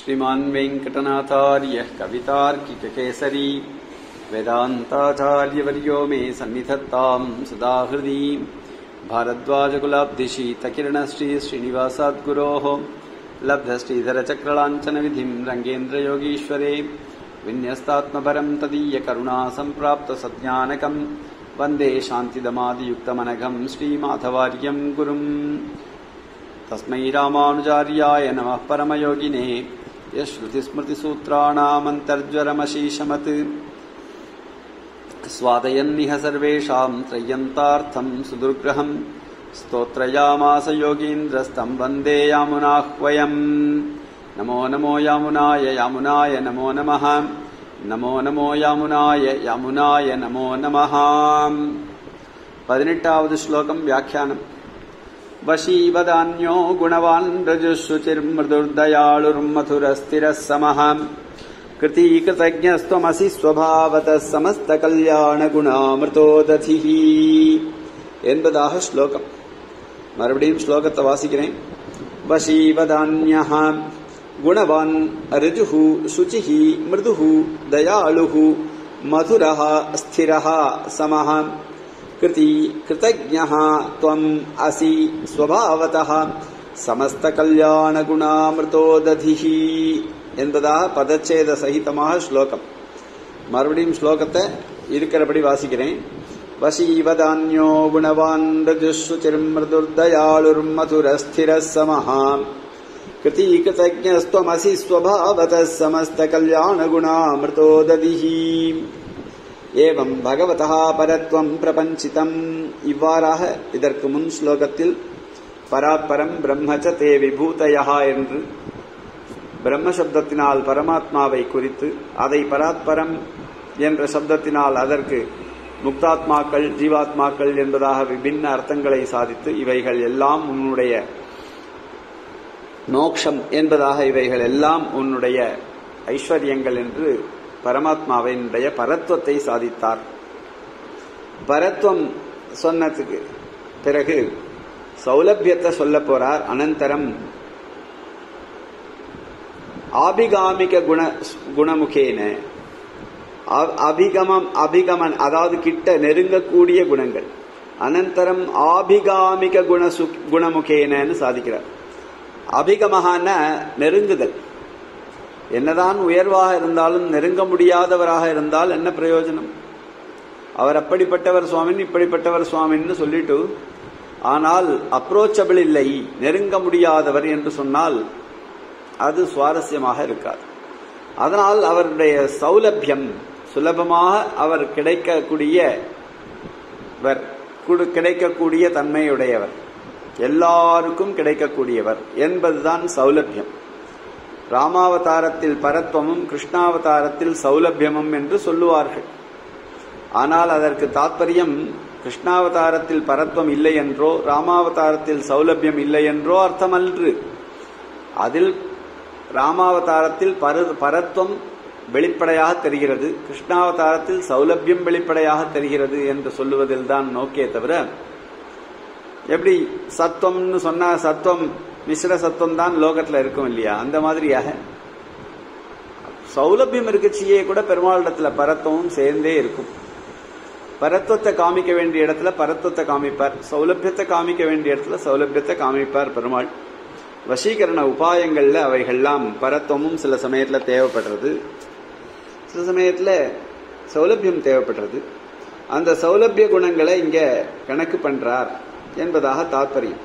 श्रीमान् वेङ्कटनाथार्यः कवितार्किककेसरी वेदान्ताचार्यवर्यो मे सन्निधत्ताम् सदा हृदि भारद्वाजकुलाब्धिशीतकिरणश्री श्रीनिवासाद्गुरोः लब्धश्रीधरचक्रलाञ्छनविधिम् रङ्गेन्द्रयोगीश्वरे विन्यस्तात्मपरम् तदीयकरुणा सम्प्राप्तसज्ञानकम् वन्दे शान्तिदमादियुक्तमनघम् श्रीमाधवार्यम् गुरुम् तस्मै रामानुजार्याय नमः परमयोगिने यश्रुतिस्मृतिसूत्राणामन्तर्ज्वरमशीशमत् स्वादयन्निह सर्वेषाम् त्रय्यन्तार्थम् सुदुर्ग्रहम् स्तोत्रयामास योगीन्द्रस्तम् वन्दे यामुनाह्वयम् नमो नमो यामुनाय यामुनाय नमो नमः नमो नमो यामुनाय यामुनाय नमो नमः பதினெட்டாவது ஸ்லோகம் வியாக்கியானம் वशीवदान्यो गुणवान् रजुःशुचिर्मृदुर्दयाळुर्मथुरस्थिरः समः कृतीकृतज्ञस्त्वमसि स्वभावतः समस्तकल्याणगुणामृतोदधिः என்பதாக ஸ்லோகம் மறுபடியும் ஸ்லோகத்தை வாசிக்கிறேன் வசீவதான்யः குணவான் ரிஜுः சுச்சிः மிருதுः दयालुः मधुरः स्थिरः समः कृति कृतज्ञः त्वम् असि स्वभावतः समस्तकल्याणगुणामृतोदधिः என்பதாக பதச்சேத சகிதமாக ஸ்லோகம் மறுபடியும் ஸ்லோகத்தை இருக்கிறபடி வாசிக்கிறேன் வசீவதான்யோ குணவான் ரஜுஸ்ருச்சிர்மதுர்தயாளுர்மதுரஸ்திரः समः कृतीकृतज्ञस्त्वमसि स्वभावतः समस्तकल्याणगुणामृतोदधिः ஏவம் பகவதா பரத்வம் பிரபஞ்சிதம் இவ்வாறாக இதற்கு முன் ஸ்லோகத்தில் பராத்பரம் பிரம்மச்ச தே விபூதயா என்று பிரம்ம சப்தத்தினால் பரமாத்மாவை குறித்து அதை பராத்பரம் என்ற சப்தத்தினால் அதற்கு முக்தாத்மாக்கள் ஜீவாத்மாக்கள் என்பதாக விபின்ன அர்த்தங்களை சாதித்து இவைகள் எல்லாம் உன்னுடைய மோக்ஷம் என்பதாக இவைகள் எல்லாம் உன்னுடைய ஐஸ்வர்யங்கள் என்று பரமாத்மாவினுடைய பரத்துவத்தை சாதித்தார் பரத்துவம் சொன்னதுக்கு பிறகு சௌலபியத்தை சொல்ல போறார் அனந்தரம் ஆபிகாமிக குண குணமுகேன அபிகமம் அபிகமன் அதாவது கிட்ட நெருங்கக்கூடிய குணங்கள் அனந்தரம் ஆபிகாமிக குண குணமுகேனன்னு சாதிக்கிறார் அபிகமகான நெருங்குதல் என்னதான் உயர்வாக இருந்தாலும் நெருங்க முடியாதவராக இருந்தால் என்ன பிரயோஜனம் அவர் அப்படிப்பட்டவர் சுவாமின் இப்படிப்பட்டவர் சுவாமின்னு சொல்லிட்டு ஆனால் அப்ரோச்சபிள் இல்லை நெருங்க முடியாதவர் என்று சொன்னால் அது சுவாரஸ்யமாக இருக்காது அதனால் அவருடைய சௌலபியம் சுலபமாக அவர் கிடைக்கக்கூடியவர் கிடைக்கக்கூடிய தன்மையுடையவர் எல்லாருக்கும் கிடைக்கக்கூடியவர் என்பதுதான் சௌலபியம் ராமாவதாரத்தில் பரத்வமும் கிருஷ்ணாவதாரத்தில் சௌலபியமும் என்று சொல்லுவார்கள் ஆனால் அதற்கு தாற்பயம் கிருஷ்ணாவதாரத்தில் பரத்வம் இல்லை என்றோ ராமாவதாரத்தில் சௌலபியம் இல்லை என்றோ அர்த்தமன்று அதில் ராமாவதாரத்தில் பரத்வம் வெளிப்படையாக தெரிகிறது கிருஷ்ணாவதாரத்தில் சௌலபியம் வெளிப்படையாக தெரிகிறது என்று சொல்லுவதில் தான் நோக்கே தவிர எப்படி சத்துவம்னு சொன்னா சத்துவம் மிஸ்ர சத்துவம் தான் லோகத்துல இருக்கும் இல்லையா அந்த மாதிரியாக சௌலபியம் இருக்கச்சியே கூட பெருமாளிடத்துல பரத்துவமும் சேர்ந்தே இருக்கும் பரத்துவத்தை காமிக்க வேண்டிய இடத்துல பரத்துவத்தை காமிப்பார் சௌலபியத்தை காமிக்க வேண்டிய இடத்துல சௌலபியத்தை காமிப்பார் பெருமாள் வசீகரண உபாயங்கள்ல அவைகள்லாம் பரத்துவமும் சில சமயத்துல தேவைப்படுறது சில சமயத்துல சௌலபியம் தேவைப்படுறது அந்த சௌலபிய குணங்களை இங்க கணக்கு பண்றார் என்பதாக தாற்பயம்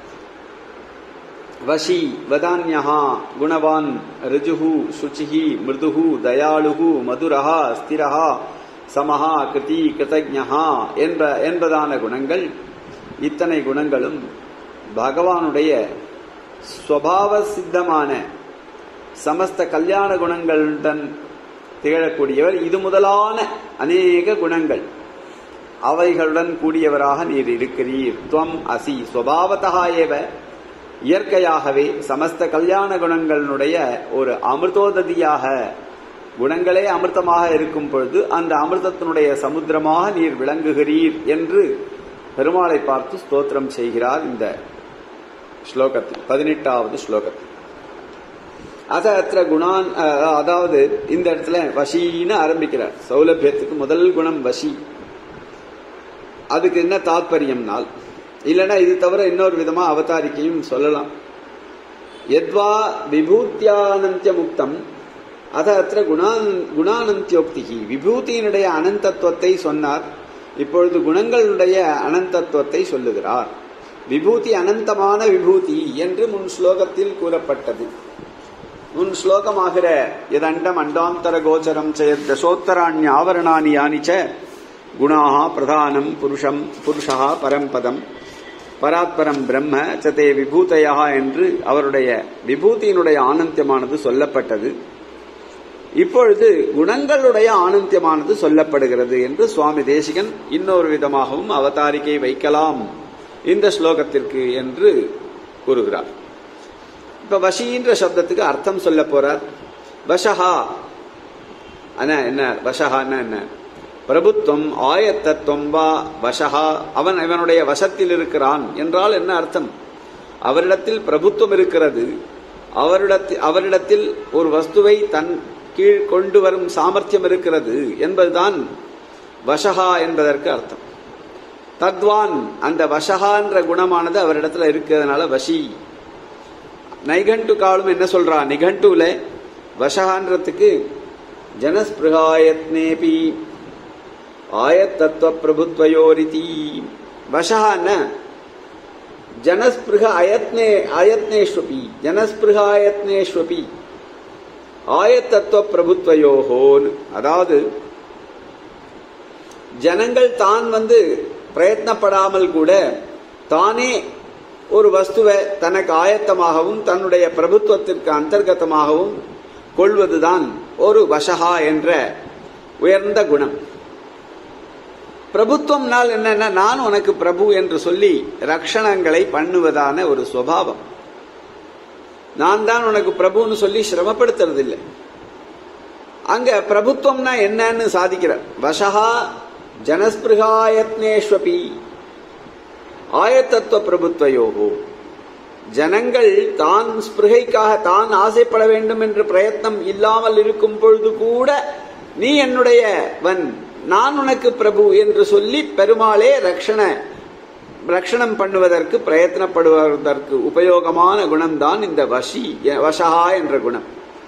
वशी वदान्यः गुणवान् ऋजुः शुचिः मृदुः दयाळुः मधुरः स्थिरः சமஹா கிருதி கிருதஜா என்ற என்பதான குணங்கள் இத்தனை குணங்களும் பகவானுடைய ஸ்வபாவ சித்தமான சமஸ்த கல்யாண குணங்களுடன் திகழக்கூடியவர் இது முதலான அநேக குணங்கள் அவைகளுடன் கூடியவராக நீர் இருக்கிறீர் துவம் அசி ஸ்வபாவத்தா ஏவ இயற்கையாகவே சமஸ்த கல்யாண குணங்களுடைய ஒரு அமிர்தோததியாக குணங்களே அமிர்தமாக இருக்கும் பொழுது அந்த அமிர்தத்தினுடைய சமுத்திரமாக நீர் விளங்குகிறீர் என்று பெருமாளை பார்த்து ஸ்தோத்திரம் செய்கிறார் இந்த ஸ்லோகத்தில் பதினெட்டாவது ஸ்லோகத்தில் அத அத்த குணான் அஹ், அதாவது இந்த இடத்துல வசின்னு ஆரம்பிக்கிறார் சௌலபியத்துக்கு முதல் குணம் வசி அதுக்கு என்ன தாத்பரியம்னால் இல்லைன்னா இது தவிர இன்னொரு விதமா அவதாரிக்கையும் சொல்லலாம் எத்வா விபூத்தியானந்திய முக்தம் அத அத்த குணான் குணானந்தியோக்திகி விபூதியினுடைய அனந்தத்துவத்தை சொன்னார் இப்பொழுது குணங்களுடைய அனந்தத்துவத்தை சொல்லுகிறார் விபூதி அனந்தமான விபூதி என்று முன் ஸ்லோகத்தில் கூறப்பட்டது முன் ஸ்லோகமாகிற எதண்டம் அண்டாந்தர கோச்சரம் செயத் தசோத்தராணி ஆவரணானி யானி ச குணாக பிரதானம் புருஷம் புருஷா பரம்பதம் பராத்பரம் பிரம்ம சதே விபூதையா என்று அவருடைய விபூதியினுடைய ஆனந்தியமானது சொல்லப்பட்டது இப்பொழுது குணங்களுடைய ஆனந்தியமானது சொல்லப்படுகிறது என்று சுவாமி தேசிகன் இன்னொரு விதமாகவும் அவதாரிக்கை வைக்கலாம் இந்த ஸ்லோகத்திற்கு என்று கூறுகிறார் இப்ப வஷின்ற சப்தத்துக்கு அர்த்தம் சொல்ல போறார் வஷஹா அண்ணா என்ன வஷஹான்னா என்ன பிரபுத்துவம் ஆயத்தத்துவம் வா வஷஹா அவன் இவனுடைய வசத்தில் இருக்கிறான் என்றால் என்ன அர்த்தம் அவரிடத்தில் பிரபுத்துவம் இருக்கிறது அவரிடத்தில் அவரிடத்தில் ஒரு வஸ்துவை தன் கீழ் கொண்டு வரும் சாமர்த்தியம் இருக்கிறது என்பதுதான் வஷஹா என்பதற்கு அர்த்தம் தத்வான் அந்த வஷஹான்ற குணமானது அவரிடத்துல இருக்கிறதுனால வஷி நைகண்டு காலும் என்ன சொல்றா நிகண்டுல வஷகான்றதுக்கு ஜனஸ்பிருகாயத்னேபி ஆயத்தத்துவ பிரபுத்வயோரிதி வஷகான ஜனஸ்பிருக அயத்னே அயத்னேஷ்வபி ஜனஸ்பிருகாயத்னேஷ்வபி ஆயத்தத்துவ பிரபுத்வயோகோன்னு அதாவது ஜனங்கள் தான் வந்து பிரயத்னப்படாமல் கூட தானே ஒரு வஸ்துவை தனக்கு ஆயத்தமாகவும் தன்னுடைய பிரபுத்துவத்திற்கு அந்தர்கதமாகவும் கொள்வதுதான் ஒரு வசகா என்ற உயர்ந்த குணம் பிரபுத்துவம்னால் என்னன்னா நான் உனக்கு பிரபு என்று சொல்லி ரக்ஷணங்களை பண்ணுவதான ஒரு சுவாவம் நான் தான் உனக்கு பிரபுன்னு சொல்லி சிரமப்படுத்துறது இல்லை அங்க பிரபுத்துவம்னா என்னன்னு சாதிக்கிறார் வசகா ஜனஸ்பிருகாயத்னேஸ்வபி ஆயத்தத்துவ பிரபுத்வயோகோ ஜனங்கள் தான் ஸ்பிருகைக்காக தான் ஆசைப்பட வேண்டும் என்று பிரயத்னம் இல்லாமல் இருக்கும் பொழுது கூட நீ என்னுடையவன் நான் உனக்கு பிரபு என்று சொல்லி பெருமாளே ரக்ஷண ரக்ஷணம் பண்ணுவதற்கு பிரயத்னப்படுவதற்கு உபயோகமான குணம்தான் இந்த வஷி வஷஹா என்ற குணம்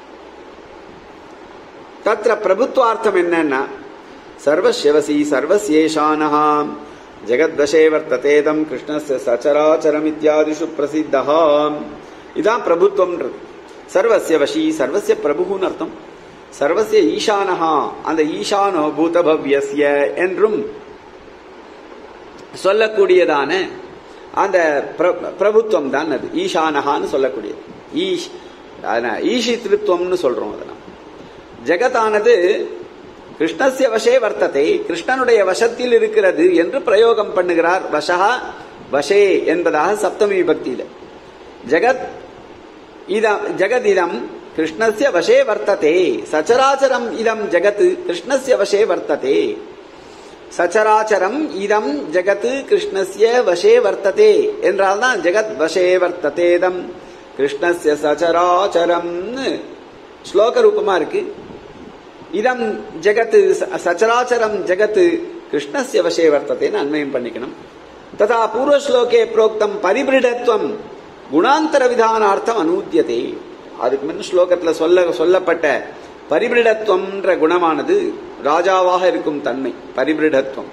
தத்திர பிரபுத்வார்த்தம் என்னன்னா சர்வசிவசி சர்வசேஷானஹா ஜெகத்வசே வர்த்ததேதம் கிருஷ்ணஸ்ய சச்சராச்சரம் இத்தியாதிஷு பிரசித்தஹா இதான் பிரபுத்துவம்ன்றது சர்வசிய வசி சர்வசிய பிரபுன்னு அர்த்தம் சர்வசிய ஈசானஹா அந்த ஈசானோ பூதபவ்யஸ்ய என்றும் சொல்லக்கூடியதான அந்த பிரபுத்துவம் தான் அது ஈசானஹான்னு சொல்லக்கூடியது ஈஷ் ஈஷி திருத்துவம்னு சொல்றோம் அதெல்லாம் ஜெகத்தானது கிருஷ்ணசிய வசே வர்த்தத்தை கிருஷ்ணனுடைய வசத்தில் இருக்கிறது என்று பிரயோகம் பண்ணுகிறார் வசஹா வசே என்பதாக சப்தமி விபக்தியில ஜெகத் இதம் ஜெகதிதம் கிருஷ்ணஸ்ய வசே வர்த்ததே சச்சராச்சரம் இதம் ஜெகத் கிருஷ்ணஸ்ய வசே வர்த்ததே சச்சராச்சரம் இதம் ஜெகத் கிருஷ்ணஸ்ய வசே வர்த்ததே என்றால் தான் ஜெகத் வசே வர்த்ததேதம் கிருஷ்ணஸ்ய சச்சராச்சரம் ஸ்லோக ரூபமா இருக்கு இதம் ஜெகத் சச்சராச்சரம் ஜெகத் கிருஷ்ணஸ்ய வசே வர்த்ததேன்னு அன்வயம் பண்ணிக்கணும் ததா பூர்வஸ்லோகே புரோக்தம் பரிபிருடத்துவம் குணாந்தர விதானார்த்தம் அனூத்தியதே அதுக்கு முன் ஸ்லோகத்துல சொல்ல சொல்லப்பட்ட பரிபிருடத்துவம்ன்ற குணமானது ராஜாவாக இருக்கும் தன்மை பரிபிருடத்துவம்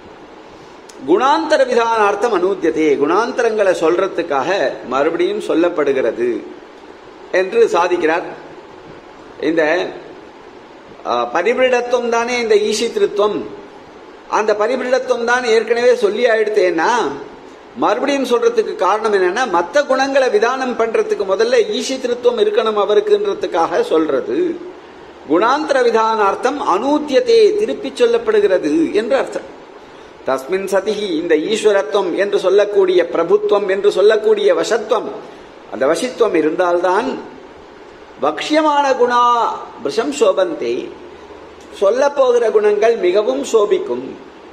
குணாந்தர விதானார்த்தம் அனூத்தியதே குணாந்தரங்களை சொல்றதுக்காக மறுபடியும் சொல்லப்படுகிறது என்று சாதிக்கிறார் இந்த பரிபிரிடத்துவம் தானே இந்த ஈசித்திருத்துவம் அந்த பரிபிரிடத்துவம் தான் ஏற்கனவே சொல்லி ஆயிடுத்தேன்னா மறுபடியும் சொல்றதுக்கு காரணம் என்னன்னா மற்ற குணங்களை விதானம் பண்றதுக்கு முதல்ல ஈசித்திருத்துவம் இருக்கணும் அவருக்குன்றதுக்காக சொல்றது குணாந்தர விதானார்த்தம் அனூத்தியத்தே திருப்பி சொல்லப்படுகிறது என்று அர்த்தம் தஸ்மின் சதிகி இந்த ஈஸ்வரத்துவம் என்று சொல்லக்கூடிய பிரபுத்துவம் என்று சொல்லக்கூடிய வசத்துவம் அந்த வசித்துவம் இருந்தால்தான் பக்ஷ்யமான குணா விஷம் சோபந்தே சொல்ல போகிற குணங்கள் மிகவும் சோபிக்கும்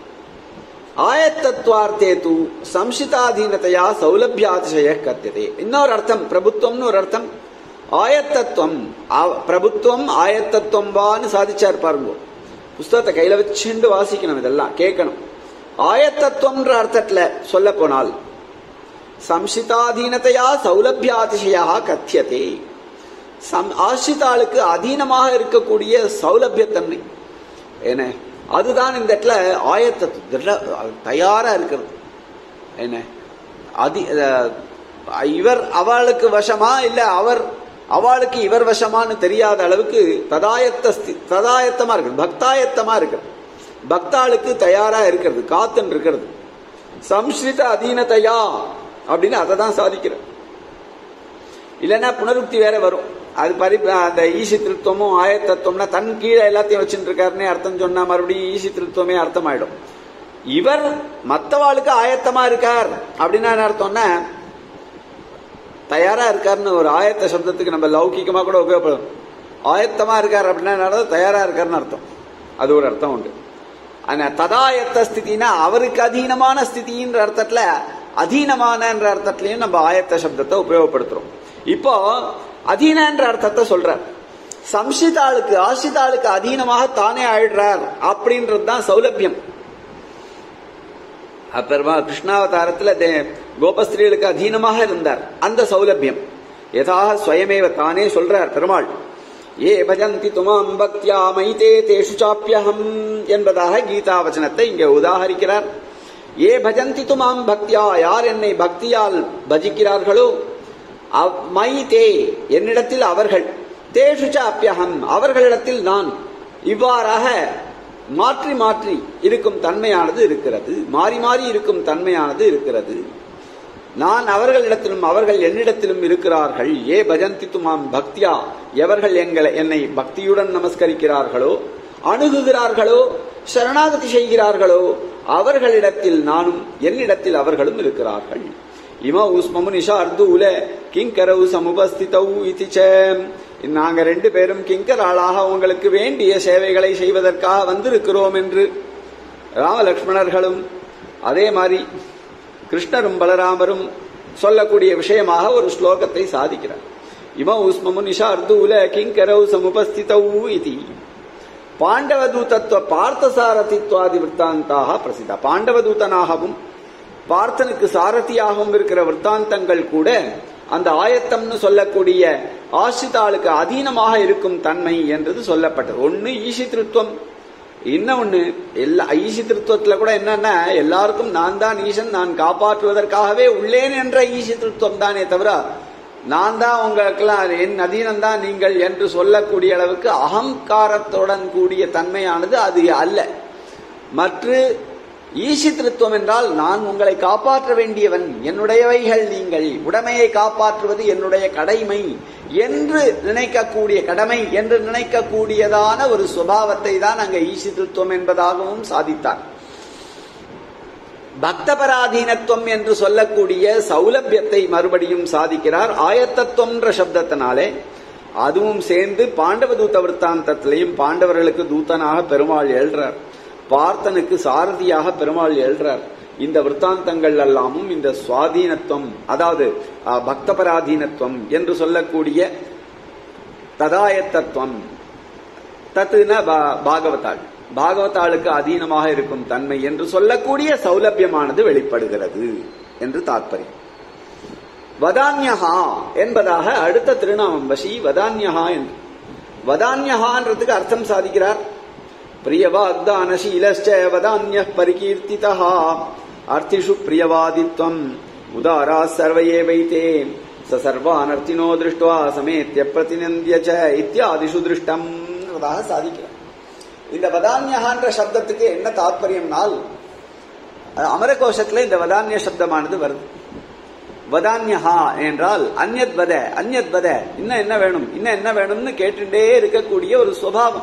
ஆயத்தத்வார்த்தே தூ சம்சிதாதீனத்தையா சௌலபியாதிசய கத்தியதே இன்னொரு அர்த்தம் பிரபுத்துவம்னு ஒரு அர்த்தம் ஆயத்தத்துவம் ஆ- பிரபுத்துவம் ஆயத்தத்துவம் வான்னு சாதிச்சார் பாருங்க புஸ்தகத்தை கையில வச்சுண்டு வாசிக்கணும் இதெல்லாம் கேட்கணும் ஆயத்தத்துவம்ன்ற அர்த்தத்துல சொல்ல போனால் சம்சிதாதீனத்தையா சௌலபியாதிசயா கத்தியதே சம் ஆசிரிதாளுக்கு அதீனமாக இருக்கக்கூடிய சௌலபியத்தன்மை என்ன அதுதான் இந்த இடத்துல ஆயத்தத்து திட- தயாரா இருக்கிறது என்ன அதி அஹ், இவர் அவளுக்கு வசமா இல்ல அவர் அவளுக்கு இவர் வசமான்னு தெரியாத அளவுக்கு ததாயத்த ஸ்தி- ததாயத்தமா இருக்கு பக்தாயத்தமா இருக்கு பக்தாளுக்கு தயாரா இருக்கிறது காத்துன்னு இருக்கிறது சம்ஸ்கிருத அதீனத்தையா அப்படின்னு அதை தான் சாதிக்கிறது இல்லைன்னா புனருக்தி வேற வரும் அது பரி அந்த ஈசி திருத்தமும் ஆயத்தத்துவம்னா தன் கீழே எல்லாத்தையும் வச்சுட்டு இருக்காருன்னே அர்த்தம் சொன்னா மறுபடியும் ஈசி திருத்தமே அர்த்தமாயிடும் இவர் மத்தவாளுக்கு ஆயத்தமா இருக்கார் அப்படின்னா என்ன அர்த்தம்னா தயாரா இருக்காருன்னு ஒரு ஆயத்த சப்தத்துக்கு நம்ம லௌகிகமா கூட உபயோகப்படும் ஆயத்தமா இருக்கார் அப்படின்னா என்ன அர்த்தம்? தயாரா இருக்காருன்னு அர்த்தம் அது ஒரு அர்த்தம் உண்டு ஆனா ததாயத்த ஸ்திதினா அவருக்கு அதீனமான ஸ்திதின்ற அர்த்தத்துல அதீனமானன்ற அர்த்தத்திலையும் நம்ம ஆயத்த சப்தத்தை உபயோகப்படுத்துறோம் இப்போ அதீனன்ற அர்த்தத்தை சொல்றார் சம்சிதாளுக்கு ஆசிதாளுக்கு அதீனமாக தானே ஆயிடுறார் அப்படின்றது தான் சௌலபியம் அப்புறமா கிருஷ்ணாவதாரத்துல தே- கோபஸ்திரீகளுக்கு அதீனமாக இருந்தார் அந்த சௌலபியம் யதாக ஸ்வயமேவ தானே சொல்றார் பெருமாள் ஏ பஜந்தி துமாம் பக்தியா மைதே தேஷு சாப்பியகம் என்பதாக கீதா வச்சனத்தை இங்கே உதாகரிக்கிறார் ஏ பஜந்தி துமாம் பக்தியா யார் என்னை பக்தியால் பஜிக்கிறார்களோ அவ்- மைதே என்னிடத்தில் அவர்கள் தேஷு சாப்பியகம் அவர்களிடத்தில் நான் இவ்வாறாக மாற்றி மாற்றி இருக்கும் தன்மையானது இருக்கிறது மாறி மாறி இருக்கும் தன்மையானது இருக்கிறது நான் அவர்களிடத்திலும் அவர்கள் என்னிடத்திலும் இருக்கிறார்கள் ஏ பஜந்தி துமாம் பக்தியா எவர்கள் எங்களை என்னை பக்தியுடன் நமஸ்கரிக்கிறார்களோ அணுகுகிறார்களோ சரணாகதி செய்கிறார்களோ அவர்களிடத்தில் நானும் என்னிடத்தில் அவர்களும் இருக்கிறார்கள் இம உஸ்மமு நிஷார்தூல கிங்கரவு சமுபஸ்திதௌ இதி ச நாங்க ரெண்டு பேரும் கிங்கராளாக உங்களுக்கு வேண்டிய சேவைகளை செய்வதற்காக வந்திருக்கிறோம் என்று ராமலக்ஷ்மணர்களும் அதே மாதிரி கிருஷ்ணரும் பலராமரும் சொல்லக்கூடிய விஷயமாக ஒரு ஸ்லோகத்தை சாதிக்கிறார் இம உஸ்மமு நிஷார்தூல கிங்கரவு சமுபஸ்திதௌ இதி பாண்டவதூதத்துவ பார்த்தசாரதித்வாதி விற்த்தாந்தாக பிரசித்தா பாண்டவதூதனாகவும் பார்த்தனுக்கு சாரதியாகவும் இருக்கிற விற்த்தாந்தங்கள் கூட அந்த ஆயத்தம்னு சொல்லக்கூடிய ஆசிரிதாளுக்கு அதீனமாக இருக்கும் தன்மை என்றது சொல்லப்பட்டது ஒன்னு ஈசித்ருத்வம் இன்னொன்னு எல்லா ஈசித்ருத்வத்துல கூட என்னன்னா எல்லாருக்கும் நான் தான் ஈசன் நான் காப்பாற்றுவதற்காகவே உள்ளேன் என்ற ஈசித்ருத்வம் தானே தவிர நான் தான் உங்களுக்கெல்லாம் என் அதீனம் தான் நீங்கள் என்று சொல்லக்கூடிய அளவுக்கு அகங்காரத்துடன் கூடிய தன்மையானது அது அல்ல மற்ற ஈசித்திருத்துவம் என்றால் நான் உங்களை காப்பாற்ற வேண்டியவன் என்னுடையவைகள் நீங்கள் உடைமையை காப்பாற்றுவது என்னுடைய கடமை என்று நினைக்கக்கூடிய கடமை என்று நினைக்கக்கூடியதான ஒரு சுபாவத்தை தான் அங்க ஈசித்திருத்துவம் என்பதாகவும் சாதித்தார் பக்தபராதீனத்துவம் என்று சொல்லக்கூடிய சௌலபியத்தை மறுபடியும் சாதிக்கிறார் ஆயத்தத்துவம்ன்ற சப்தத்தினாலே அதுவும் சேர்ந்து பாண்டவ தூத விற்த்தாந்தத்திலையும் பாண்டவர்களுக்கு தூதனாக பெருமாள் எழுறார் பார்த்தனுக்கு சாரதியாக பெருமாள் எழுறார் இந்த விற்த்தாந்தங்கள் எல்லாமும் இந்த சுவாதீனத்துவம் அதாவது அஹ், பக்தபராதீனத்துவம் என்று சொல்லக்கூடிய ததாயத்தத்துவம் தத்துன பா- பாகவதாள் பாகவதாளுக்கு அதீனமாக இருக்கும் தன்மை என்று சொல்லக்கூடிய சௌலபியமானது வெளிப்படுகிறது என்று தாத்பரியம் வதான்யஹா என்பதாக அடுத்த திருநாமம் வசி வதான்யஹா என்று வதான்யஹான்றதுக்கு அர்த்தம் சாதிக்கிறார் பிரியவாக்தானசீலச்ச வதான்ய பரிகீர்த்திதா அர்த்திஷு பிரியவாதித்வம் உதாரா சர்வையே வைத்தே ச சர்வானர்த்தினோ திருஷ்டுவா சமேத்திய பிரதிநந்திய ச இத்தியாதிஷு திருஷ்டம் சாதிக்கிறார் இந்த வதான்யஹான்ற சப்தத்துக்கு என்ன தாத்பரியம்னால் அமரகோஷத்துல இந்த வதான்ய சப்தமானது வருது வதான்யஹா என்றால் அந்யத் வத அந்யத் வத இன்னும் என்ன வேணும் இன்னும் என்ன வேணும்னு கேட்டுட்டே இருக்கக்கூடிய ஒரு சுபாவம்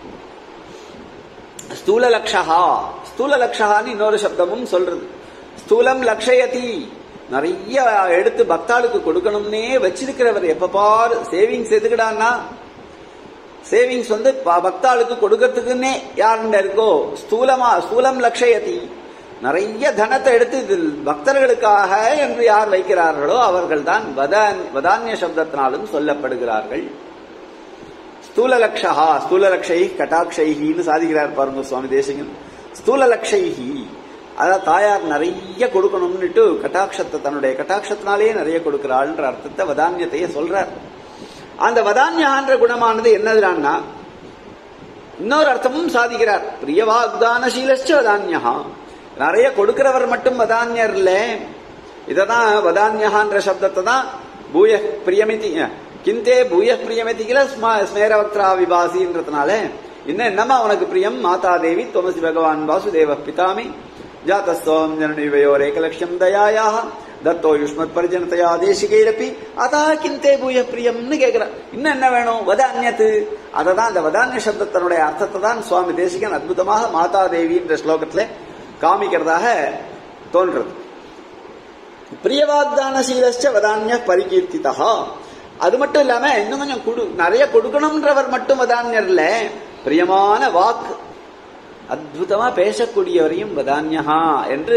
ஸ்தூல லக்ஷஹா ஸ்தூல லக்ஷஹான்னு இன்னொரு சப்தமும் சொல்றது ஸ்தூலம் லக்ஷயதி நிறைய எடுத்து பக்தாளுக்கு கொடுக்கணும்னே வச்சிருக்கிறவர் எப்ப பாரு சேவிங்ஸ் எதுக்குடான்னா சேவிங்ஸ் வந்து ப- பக்தாளுக்கு கொடுக்கறதுக்குன்னே யாருண்ட இருக்கோ ஸ்தூலமா ஸ்தூலம் லக்ஷயதி நிறைய தனத்தை எடுத்து இதில் பக்தர்களுக்காக என்று யார் வைக்கிறார்களோ அவர்கள் தான் வதான்ய சப்தத்தினாலும் சொல்லப்படுகிறார்கள் ஸ்தூலலக்ஷா ஸ்தூலலக்ஷை கட்டாட்சைகின்னு சாதிக்கிறார் பாருங்க சுவாமி தேசிகன் ஸ்தூலலக்ஷைகி அதாவது தாயார் நிறைய கொடுக்கணும்னுட்டு கட்டாட்சத்தை தன்னுடைய கட்டாட்சத்தினாலேயே நிறைய கொடுக்கிறாள்ன்ற அர்த்தத்தை வதான்யத்தையே சொல்றார் அந்த வதான்யான்ற குணமானது என்னதுடான்னா இன்னொரு அர்த்தமும் சாதிக்கிறார் பிரியவாக்தானசீலச்ச வதான்யா நிறைய கொடுக்கிறவர் மட்டும் வதான்யர் இல்ல இததான் வதான்யஹான்ற சப்தத்தை தான் பூய பிரியமிதி கிந்தே பூய பிரியமிதி கில ஸ்மேரவக்திரா விபாசின்றதுனால இன்னும் என்னமா உனக்கு பிரியம் மாதா தேவி துவமசி பகவான் வாசுதேவ பிதாமி ஜாத்தஸ்தோம் ஜனனிவயோர் ஏகலட்சம் தயாயாக தத்தோ யுஷ்மத் பரிஜனத்தையா தேசிகைரப்பி அதா கிந்தே பூய பிரியம்னு கேட்கிறார் இன்னும் என்ன வேணும் வதான்யத்து அதை தான் அந்த வதான்ய சப்தத்தினுடைய அர்த்தத்தை தான் சுவாமி தேசிகன் அற்புதமாக மாதா தேவின்ற ஸ்லோகத்துல காமிக்கிறதாக தோன்றது பிரியவாக்தானசீலஸ்ட வதான்ய பரிகீர்த்திதா அது மட்டும் இல்லாம இன்னும் கொஞ்சம் கொடு நிறைய கொடுக்கணும்ன்றவர் மட்டும் வதான்யர்ல பிரியமான வாக்கு அற்புதமா பேசக்கூடியவரையும் வதான்யா என்று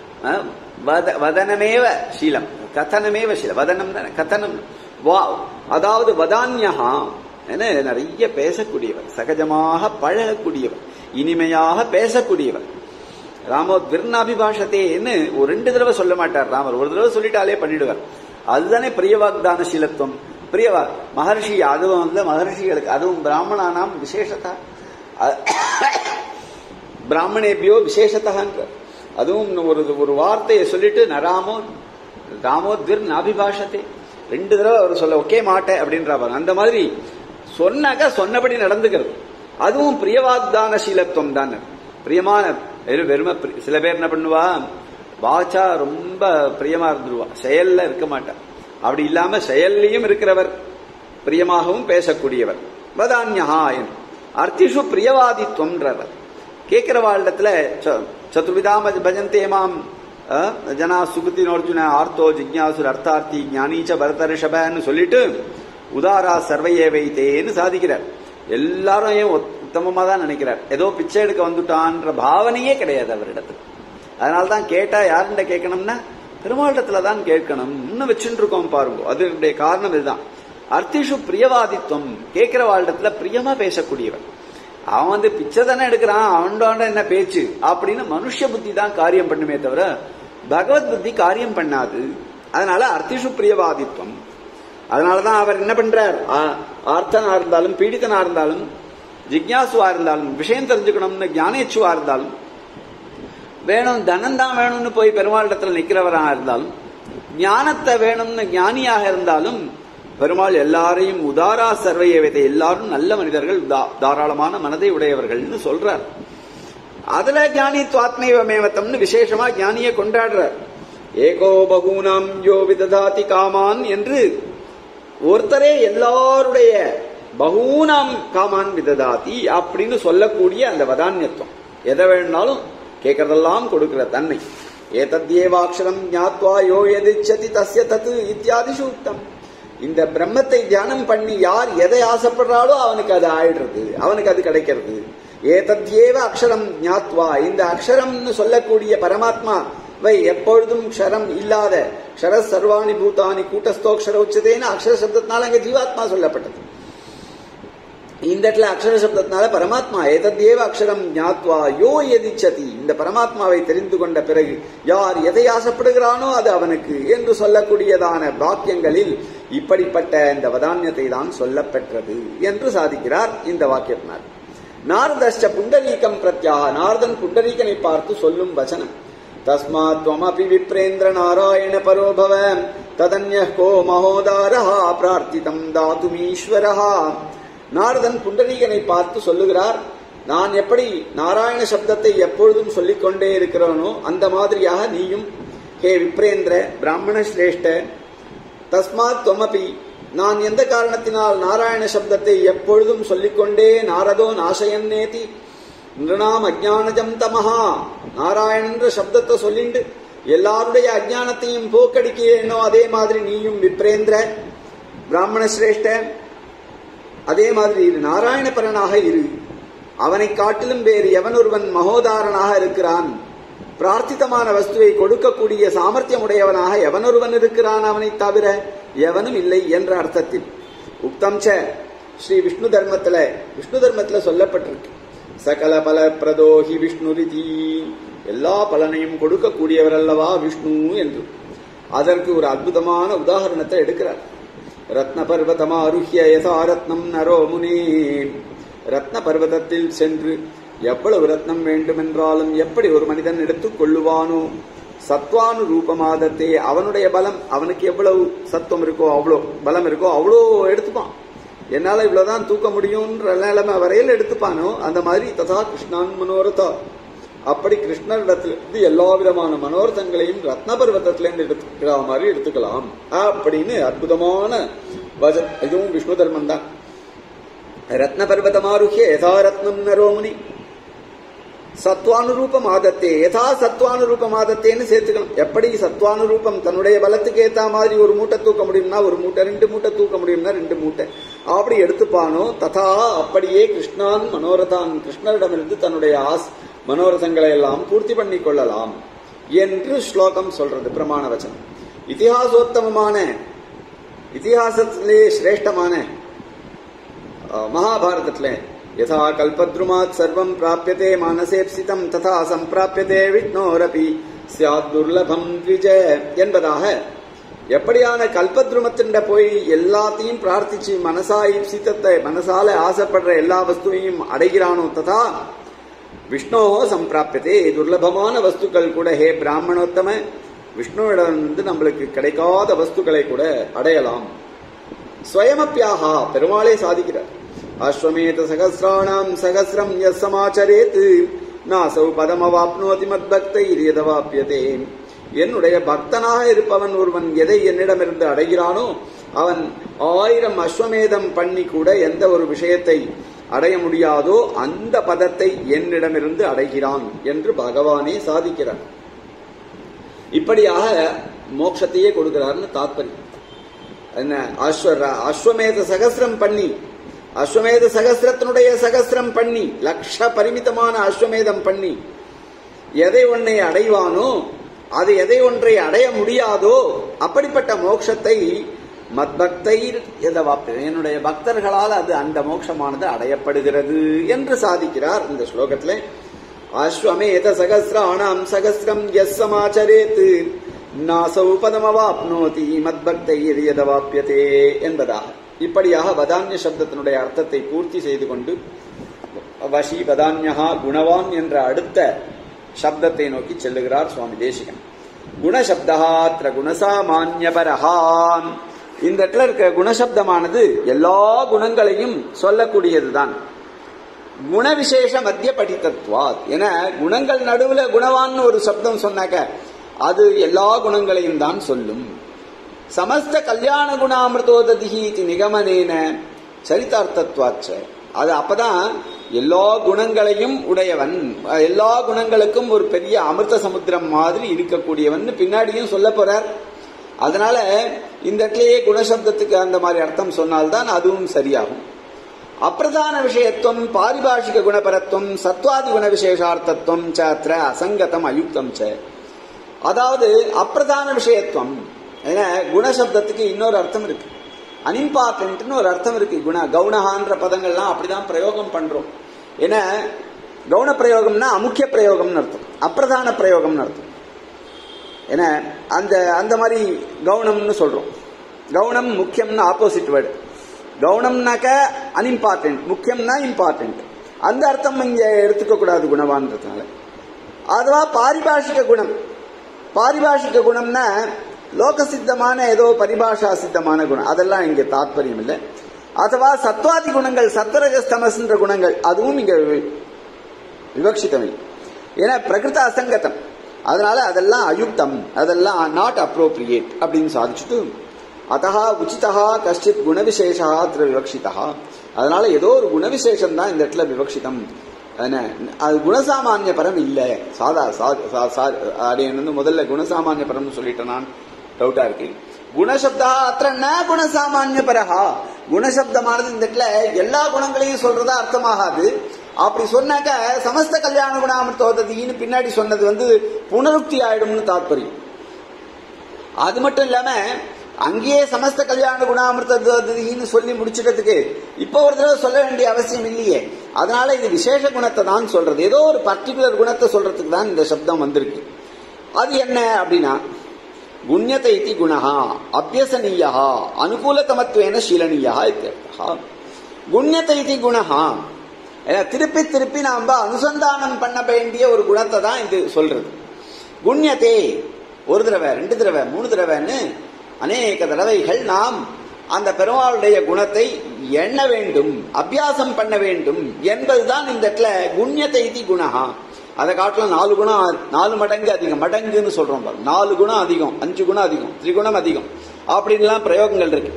வதனமேவ சீலம் கதனமேவ சீலம் வதனம் கதனம் வா அதாவது வதான்யா என நிறைய பேசக்கூடியவர் சகஜமாக பழகக்கூடியவர் இனிமையாக பேசக்கூடியவர் ராமோ விர்ணாபிபாஷத்தேன்னு ஒரு ரெண்டு தடவை சொல்ல மாட்டார் ராமர் ஒரு தடவை சொல்லிட்டாலே பண்ணிடுவார் அதுதானே பிரியவாக்தான சீலத்துவம் பிரியவா மகர்ஷி அதுவும் வந்து மகர்ஷிகளுக்கு அதுவும் பிராமணானாம் விசேஷத்தா பிராமணேபியோ விசேஷத்தகான்ற அதுவும் ஒரு ஒரு வார்த்தையை சொல்லிட்டு நராமோ ராமோத்விர் நாபிபாஷத்தே ரெண்டு தடவை அவர் சொல்ல ஒக்கே மாட்டேன் அப்படின்றாங்க அந்த மாதிரி சொன்னாக்க சொன்னபடி நடந்துக்கிறது அதுவும் பிரியவாக்தான சீலத்துவம் தான் பிரியமான வெறும் வெறும சில பேர் என்ன பண்ணுவா வாச்சா ரொம்ப பிரியமா இருந்துருவா செயல்ல இருக்க மாட்டார் அப்படி இல்லாம செயல்லையும் இருக்கிறவர் பிரியமாகவும் பேசக்கூடியவர் வதான்யா என்று அர்த்திஷு பிரியவாதித்வம்ன்றவர் கேட்கிற வாழ்டத்துல சதுர்விதாம பஜந்தே மாம் ஜனா சுகுத்தினோர்ஜுன ஆர்த்தோ ஜிக்யாசுர் அர்த்தார்த்தி ஞானீச்ச பரதரிஷபன்னு சொல்லிட்டு உதாரா சர்வையே வைத்தேன்னு சாதிக்கிறார் எல்லாரும் ஏன் உத்தமமா தான் நினைக்கிறார் ஏதோ பிச்சை எடுக்க வந்துட்டான்ற பாவனையே கிடையாது அவரிடத்துல அதனால்தான் கேட்டா யாருண்ட கேட்கணும்னா பெருமாளிடத்துல தான் கேட்கணும் இன்னும் வச்சுட்டு இருக்கோம் பாருங்க அதனுடைய காரணம் இதுதான் அர்த்திஷு பிரியவாதித்வம் கேட்கிற வாழ்டத்துல பிரியமா பேசக்கூடியவன் அவன் வந்து பிச்சை தானே எடுக்கிறான் அவன்டாண்ட என்ன பேச்சு அப்படின்னு மனுஷ புத்தி தான் காரியம் பண்ணுமே தவிர பகவத் புத்தி காரியம் பண்ணாது அதனால அர்த்திஷு பிரியவாதித்வம் அதனாலதான் அவர் என்ன பண்றார் ஆர்த்தனா இருந்தாலும் பீடித்தனா இருந்தாலும் ஜிக்யாசுவா இருந்தாலும் விஷயம் தெரிஞ்சுக்கணும்னு ஞானேச்சுவா இருந்தாலும் வேணும் தனம் தான் வேணும்னு போய் பெருமாளிடத்துல நிக்கிறவராக இருந்தாலும் ஞானத்தை வேணும்னு ஞானியாக இருந்தாலும் பெருமாள் எல்லாரையும் உதாரா சர்வையவத்தை எல்லாரும் நல்ல மனிதர்கள் தாராளமான மனதை உடையவர்கள்னு சொல்றார் அதுல ஞானி துவாத்மைவமேவத்தம்னு விசேஷமா ஞானியை கொண்டாடுறார் ஏகோ பகூனாம் யோ விததாதி காமான் என்று ஒருத்தரே எல்லாருடைய பகூனாம் காமான் விததாதி அப்படின்னு சொல்லக்கூடிய அந்த வதான்யத்துவம் எதை வேணாலும் கேட்கறதெல்லாம் கொடுக்கிற தன்மை ஏதத்யேவாட்சரம் ஞாத்வா யோ எதிச்சதி தஸ்ய தத்து இத்தியாதி சூக்தம் இந்த பிரம்மத்தை தியானம் பண்ணி யார் எதை ஆசைப்படுறாளோ அவனுக்கு அது ஆயிடுறது அவனுக்கு அது கிடைக்கிறது ஏதத்யேவ அக்ஷரம் ஞாத்வா இந்த அக்ஷரம்னு சொல்லக்கூடிய பரமாத்மா வை எப்பொழுதும் க்ஷரம் இல்லாத க்ஷர சர்வாணி பூதானி கூட்டஸ்தோக்ஷர உச்சதேன்னு அக்ஷர சப்தத்தினால அங்க ஜீவாத்மா சொல்லப்பட்டது இந்த இடத்துல அக்ஷர சப்தத்தினால பரமாத்மா ஏதத்தேவ அக்ஷரம் ஞாத்வா யோ எதிச்சதி இந்த பரமாத்மாவை தெரிந்து கொண்ட பிறகு யார் எதை ஆசைப்படுகிறானோ அது அவனுக்கு என்று சொல்லக்கூடியதான வாக்கியங்களில் இப்படிப்பட்ட இந்த வதான்யத்தை தான் சொல்லப்பெற்றது என்று சாதிக்கிறார் இந்த வாக்கியத்தினார் நாரதஷ்ட புண்டரீகம் பிரத்யா நாரதன் புண்டரீகனை பார்த்து சொல்லும் வசனம் தஸ்மாத் துவமபி விப்ரேந்திர நாராயண பரோபவ ததன்ய கோ மகோதாரஹா பிரார்த்திதம் தாதுமீஸ்வரஹா நாரதன் புண்டரீகனை பார்த்து சொல்லுகிறார் நான் எப்படி நாராயண சப்தத்தை எப்பொழுதும் சொல்லிக் கொண்டே இருக்கிறானோ அந்த மாதிரியாக நீயும் ஹே விப்ரேந்திர பிராமண சிரேஷ்ட தஸ்மாத் தொமபி நான் எந்த காரணத்தினால் நாராயண சப்தத்தை எப்பொழுதும் சொல்லிக்கொண்டே நாரதோ நாசயன்னேதி நிருணாம் அஜானஜம் தமஹா நாராயணன்ற சப்தத்தை சொல்லிண்டு எல்லாருடைய அஜானத்தையும் போக்கடிக்கிறேனோ அதே மாதிரி நீயும் விப்ரேந்திர பிராமண சிரேஷ்ட அதே மாதிரி இரு நாராயணபரனாக இரு அவனை காட்டிலும் வேறு எவன் ஒருவன் மகோதாரனாக இருக்கிறான் பிரார்த்தித்தமான வஸ்துவை கொடுக்கக்கூடிய சாமர்த்தியம் உடையவனாக எவனொருவன் இருக்கிறான் அவனை தவிர எவனும் இல்லை என்ற அர்த்தத்தில் உக்தம் ச ஸ்ரீ விஷ்ணு தர்மத்துல விஷ்ணு தர்மத்துல சொல்லப்பட்டிருக்கு சகல பல பிரதோஹி விஷ்ணுரிதி எல்லா பலனையும் கொடுக்கக்கூடியவர் அல்லவா விஷ்ணு என்று அதற்கு ஒரு அற்புதமான உதாரணத்தை எடுக்கிறார் ரத்ன பர்வதமாருஹ்ய யதா ரத்னம் நரோ முனே ரத்ன பர்வதத்தில் சென்று எவ்வளவு ரத்னம் வேண்டுமென்றாலும் எப்படி ஒரு மனிதன் எடுத்துக் கொள்ளுவானோ சத்வானு ரூபமாதத்தே அவனுடைய பலம் அவனுக்கு எவ்வளவு சத்துவம் இருக்கோ அவ்வளோ பலம் இருக்கோ அவ்வளோ எடுத்துப்பான் என்னால இவ்வளவுதான் தூக்க முடியும்ன்ற நிலைமை வரையில் எடுத்துப்பானோ அந்த மாதிரி ததா கிருஷ்ணான் மனோரதா அப்படி கிருஷ்ணரிடத்திலிருந்து எல்லா விதமான மனோரதங்களையும் ரத்ன பர்வதத்திலிருந்து எடுத்துக்கிற மாதிரி எடுத்துக்கலாம் அப்படின்னு அற்புதமான வஜ இதுவும் விஷ்ணு தர்மம் தான் ரத்ன பர்வதமாருஹ்ய யதா ரத்னம் நரோமுனி சத்வானுரூபம் ஆதத்தே யதா சத்வானுரூபம் ஆதத்தேன்னு சேர்த்துக்கணும் எப்படி சத்வானுரூபம் தன்னுடைய பலத்துக்கு ஏத்த மாதிரி ஒரு மூட்டை தூக்க முடியும்னா ஒரு மூட்டை ரெண்டு மூட்டை தூக்க முடியும்னா ரெண்டு மூட்டை அப்படி எடுத்துப்பானோ ததா அப்படியே கிருஷ்ணான் மனோரதான் கிருஷ்ணரிடமிருந்து தன்னுடைய ஆஸ் மனோரதங்களை எல்லாம் பூர்த்தி பண்ணி கொள்ளலாம் என்று ஸ்லோகம் சொல்றது பிரமாண வச்சனம் இதிகாசோத்தமமான இதிகாசத்திலே சிரேஷ்டமான மகாபாரதத்துல யதா கல்பத்ருமாத் சர்வம் பிராபியதே மானசேப்சிதம் ததா சம்பிராபியதே விஷ்ணோரபி சியாத் துர்லபம் த்விஜ என்பதாக எப்படியான கல்பத்ருமத்திண்ட போய் எல்லாத்தையும் பிரார்த்திச்சு மனசா ஈப்சித்தத்தை மனசால ஆசைப்படுற எல்லா வஸ்துவையும் அடைகிறானோ ததா விஷ்ணோ சம்பிராபியதே துர்லபமான வஸ்துக்கள் கூட ஹே பிராமணோத்தம விஷ்ணுவிடம் வந்து நம்மளுக்கு கிடைக்காத வஸ்துக்களை கூட அடையலாம் ஸ்வயமப்பியாகா பெருமாளே சாதிக்கிறார் அஸ்வமேத சகசிராணாம் சகசிரம் எஸ் சமாச்சரேத் நாசௌ பதமவாப்னோதி மத் பக்தை எதவாப்பியதே என்னுடைய பக்தனாக இருப்பவன் ஒருவன் எதை என்னிடமிருந்து அடைகிறானோ அவன் ஆயிரம் அஸ்வமேதம் பண்ணி கூட எந்த ஒரு விஷயத்தை அடைய முடியாதோ அந்த பதத்தை என்னிடமிருந்து அடைகிறான் என்று பகவானே சாதிக்கிறார் இப்படியாக மோட்சத்தையே கொடுக்கிறார்னு தாத்பரியம் என்ன அஸ்வ அஸ்வமேத சகசிரம் பண்ணி அஸ்வமேத சகசிரத்தினுடைய சகசிரம் பண்ணி லட்ச பரிமிதமான அஸ்வமேதம் பண்ணி எதை ஒன்றை அடைவானோ அது எதை ஒன்றை அடைய முடியாதோ அப்படிப்பட்ட மோட்சத்தை மத்பக்தை என்னுடைய பக்தர்களால் அது அந்த மோட்சமானது அடையப்படுகிறது என்று சாதிக்கிறார் இந்த ஸ்லோகத்துல அஸ்வமேத சகசிராணாம் சகசிரம் எஸ் சமாச்சரேத் நாசௌ பதமவாப்னோதி மத்பக்தை எதவாப்பியதே என்பதாக இப்படியாக வதான்ய சப்தத்தினுடைய அர்த்தத்தை பூர்த்தி செய்து கொண்டு வஷி வதான்யகா குணவான் என்ற அடுத்த சப்தத்தை நோக்கி செல்லுகிறார் சுவாமி தேசிகன் குணசப்தஹாத்திர குணசாமான்யபரஹான் இந்த இடத்துல இருக்க குணசப்தமானது எல்லா குணங்களையும் சொல்லக்கூடியதுதான் குணவிசேஷ மத்திய படித்தத்வாத் என குணங்கள் நடுவுல குணவான் ஒரு சப்தம் சொன்னாக்க அது எல்லா குணங்களையும் தான் சொல்லும் சமஸ்த கல்யாண குணாமிருதோததிகி இது நிகமனேன சரிதார்த்தத்வாச்ச அது அப்பதான் எல்லா குணங்களையும் உடையவன் எல்லா குணங்களுக்கும் ஒரு பெரிய அமிர்த சமுத்திரம் மாதிரி இருக்கக்கூடியவன் பின்னாடியும் சொல்ல போறார் அதனால இந்த இடத்துலயே குணசப்தத்துக்கு அந்த மாதிரி அர்த்தம் சொன்னால்தான் அதுவும் சரியாகும் அப்பிரதான விஷயத்துவம் பாரிபாஷிக குணபரத்துவம் சத்வாதி குண விசேஷார்த்தத்துவம் சாத்திர அசங்கதம் அயுக்தம் ச அதாவது அப்பிரதான விஷயத்துவம் ஏன்னா குணசப்தத்துக்கு இன்னொரு அர்த்தம் இருக்கு அன்இம்பார்ட்டன்ட்னு ஒரு அர்த்தம் இருக்கு குண கவுனஹான்ற பதங்கள்லாம் அப்படிதான் பிரயோகம் பண்றோம் ஏன்னா கவுன பிரயோகம்னா அமுக்கிய பிரயோகம்னு அர்த்தம் அப்பிரதான பிரயோகம்னு அர்த்தம் ஏன்னா அந்த அந்த மாதிரி கவுனம்னு சொல்றோம் கவுனம் முக்கியம்னு ஆப்போசிட் வேர்டு கவுனம்னாக்க அன்இம்பார்ட்டன்ட் முக்கியம்னா இம்பார்ட்டன்ட் அந்த அர்த்தம் இங்க எடுத்துக்க கூடாது குணவான்றதுனால அதுவா பாரிபாஷிக குணம் பாரிபாஷிக குணம்னா லோக சித்தமான ஏதோ பரிபாஷா சித்தமான குணம் அதெல்லாம் இங்க தாத்பரியம் இல்லை அதுவா சத்வாதி குணங்கள் சத்வரகஸ்தமஸ்ன்ற குணங்கள் அதுவும் இங்க விவக்ஷிதம் ஏன்னா பிரகிருத அசங்கதம் அதனால அதெல்லாம் அயுக்தம் அதெல்லாம் நாட் அப்ரோப்ரியேட் அப்படின்னு சாதிச்சுட்டு அத்தா உச்சிதா கஷ்டித் குணவிசேஷா திரு விவக்ஷிதா அதனால ஏதோ ஒரு குணவிசேஷம் தான் இந்த இடத்துல விவக்ஷிதம் அது குணசாமானிய பரம் இல்லை சாதா அப்படின்னு வந்து முதல்ல குணசாமானிய பரம்னு சொல்லிட்டேன் நான் டவுட்டா இருக்கு குணசப்தா அத்த ந குணசாமானிய பரஹா குணசப்தமானது இந்த இடத்துல எல்லா குணங்களையும் சொல்றதா அர்த்தமாகாது அப்படி சொன்னாக்க சமஸ்த கல்யாண குணாமிர்தோததின்னு பின்னாடி சொன்னது வந்து புனருக்தி ஆயிடும்னு தாற்பயம் அது மட்டும் இல்லாம அங்கேயே சமஸ்த கல்யாண குணாமிர்ததின்னு சொல்லி முடிச்சிட்டதுக்கு இப்போ ஒரு தடவை சொல்ல வேண்டிய அவசியம் இல்லையே அதனால இது விசேஷ குணத்தை தான் சொல்றது ஏதோ ஒரு பர்டிகுலர் குணத்தை சொல்றதுக்கு தான் இந்த சப்தம் வந்திருக்கு அது என்ன அப்படின்னா குண்யத்தை இத்தி குணா அபியசனீயா அனுகூலதமத்துவேன சீலனீயா இத்தியர்த்தா குண்யத்தை இத்தி குணா திருப்பி திருப்பி நாம அனுசந்தானம் பண்ண வேண்டிய ஒரு குணத்தை தான் இது சொல்றது குண்யத்தே ஒரு தடவை ரெண்டு தடவை மூணு தடவைன்னு அநேக தடவைகள் நாம் அந்த பெருமாளுடைய குணத்தை எண்ண வேண்டும் அபியாசம் பண்ண வேண்டும் என்பதுதான் இந்த இடத்துல குண்யத்தை இத்தி குணா அதை காட்டிலும் நாலு குணம் நாலு மடங்கு அதிகம் மடங்குன்னு சொல்றோம் பாருங்க நாலு குணம் அதிகம் அஞ்சு குணம் அதிகம் திரிகுணம் அதிகம் அப்படின்லாம் பிரயோகங்கள் இருக்கு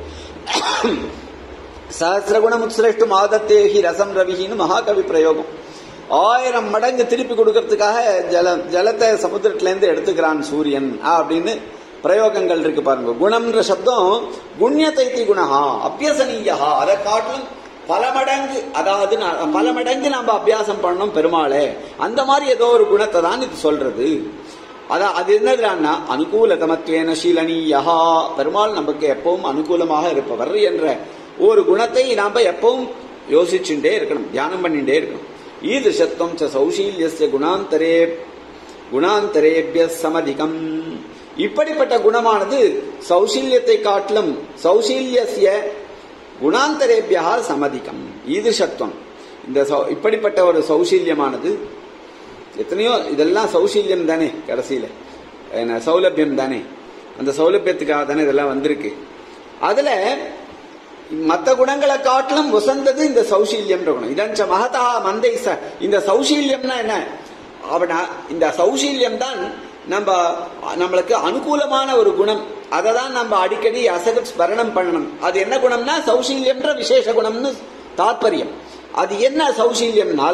சஹசிரகுணம் உத்சிரஷ்டும் ஆதத்தேகி ரசம் ரவிகின்னு மகாகவி பிரயோகம் ஆயிரம் மடங்கு திருப்பி கொடுக்கறதுக்காக ஜல ஜலத்தை சமுத்திரத்திலேருந்து எடுத்துக்கிறான் சூரியன் அப்படின்னு பிரயோகங்கள் இருக்கு பாருங்க குணம்ன்ற சப்தம் குண்யத்தைத்தி குணஹா அபியசனீயா அதை காட்டிலும் பல மடங்கு அதாவது பல மடங்கு நாம அபியாசம் பண்ணோம் பெருமாளே அந்த மாதிரி ஏதோ ஒரு குணத்தை தான் இது சொல்றது அதான் அது என்னதுன்னா அனுகூல தமத்துவேன சீலனீயா பெருமாள் நமக்கு எப்பவும் அனுகூலமாக இருப்பவர் என்ற ஒரு குணத்தை நாம எப்பவும் யோசிச்சுட்டே இருக்கணும் தியானம் பண்ணிட்டே இருக்கணும் ஈதிருஷத்துவம் ச சௌசீல்யஸ்ய குணாந்தரே குணாந்தரேபிய சமதிகம் இப்படிப்பட்ட குணமானது சௌசீல்யத்தை காட்டிலும் சௌசீல்யசிய குணாந்தரேபியா சமதிகம் ஈதிருஷத்துவம் இந்த இப்படிப்பட்ட ஒரு சௌசீல்யமானது எத்தனையோ இதெல்லாம் சௌசீல்யம் தானே கடைசியில என்ன சௌலபியம் தானே அந்த சௌலபியத்துக்காக தானே இதெல்லாம் வந்திருக்கு அதுல மற்ற குணங்களை காட்டிலும் உசந்தது இந்த சௌசீல்யம் குணம் இதன் மகதா மந்தை ச இந்த சௌசீல்யம்னா என்ன அவனா இந்த சௌசீல்யம் தான் நம்ம நம்மளுக்கு அனுகூலமான ஒரு குணம் அதை தான் நம்ம அடிக்கடி அசக ஸ்மரணம் பண்ணணும் அது என்ன குணம்னா சௌசீல்யம்ன்ற விசேஷ குணம்னு தாத்பரியம் அது என்ன சௌசீல்யம்னால்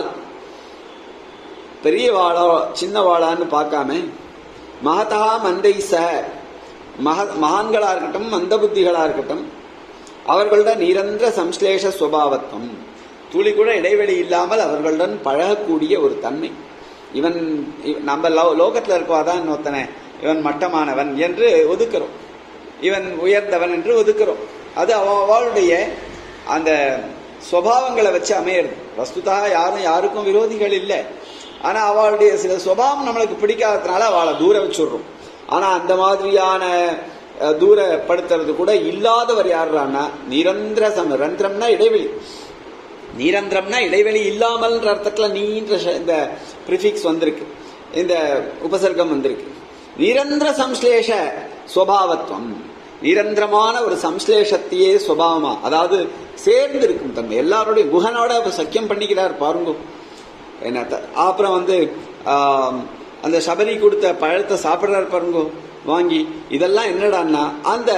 பெரிய வாழா சின்ன வாழான்னு பார்க்காம மகதா மந்தை ச மக மகான்களா இருக்கட்டும் மந்த புத்திகளா இருக்கட்டும் அவர்களோட நிரந்தர சம்ஸ்லேஷ சுவாவத்துவம் துளி கூட இடைவெளி இல்லாமல் அவர்களுடன் பழகக்கூடிய ஒரு தன்மை இவன் நம்ம லோகத்தில் இருக்கவாதான் இன்னொத்தனை இவன் மட்டமானவன் என்று ஒதுக்கிறோம் இவன் உயர்ந்தவன் என்று ஒதுக்கிறோம் அது அவளுடைய அந்த சுவாவங்களை வச்சு அமையிறது வஸ்துதா யாரும் யாருக்கும் விரோதிகள் இல்லை ஆனா அவளுடைய சில சுபாவம் நம்மளுக்கு பிடிக்காததுனால அவளை தூர வச்சுடுறோம் ஆனா அந்த மாதிரியான தூரப்படுத்துறது கூட இல்லாதவர் யாருன்னா நிரந்தர சம் ரந்திரம்னா இடைவெளி நிரந்தரம்னா இடைவெளி இல்லாமல்ன்ற அர்த்தத்துல நீன்ற இந்த ப்ரிஃபிக்ஸ் வந்திருக்கு இந்த உபசர்க்கம் வந்திருக்கு நிரந்தர சம்ஸ்லேஷ சுவாவத்துவம் நிரந்தரமான ஒரு சம்ஸ்லேஷத்தையே சுபாவமா அதாவது சேர்ந்து இருக்கும் தன்மை எல்லாருடைய குகனோட சக்கியம் பண்ணிக்கிறார் பாருங்க என்ன அப்புறம் வந்து அந்த சபரி கொடுத்த பழத்தை சாப்பிட்றாரு பாருங்க வாங்கி இதெல்லாம் என்னடான்னா அந்த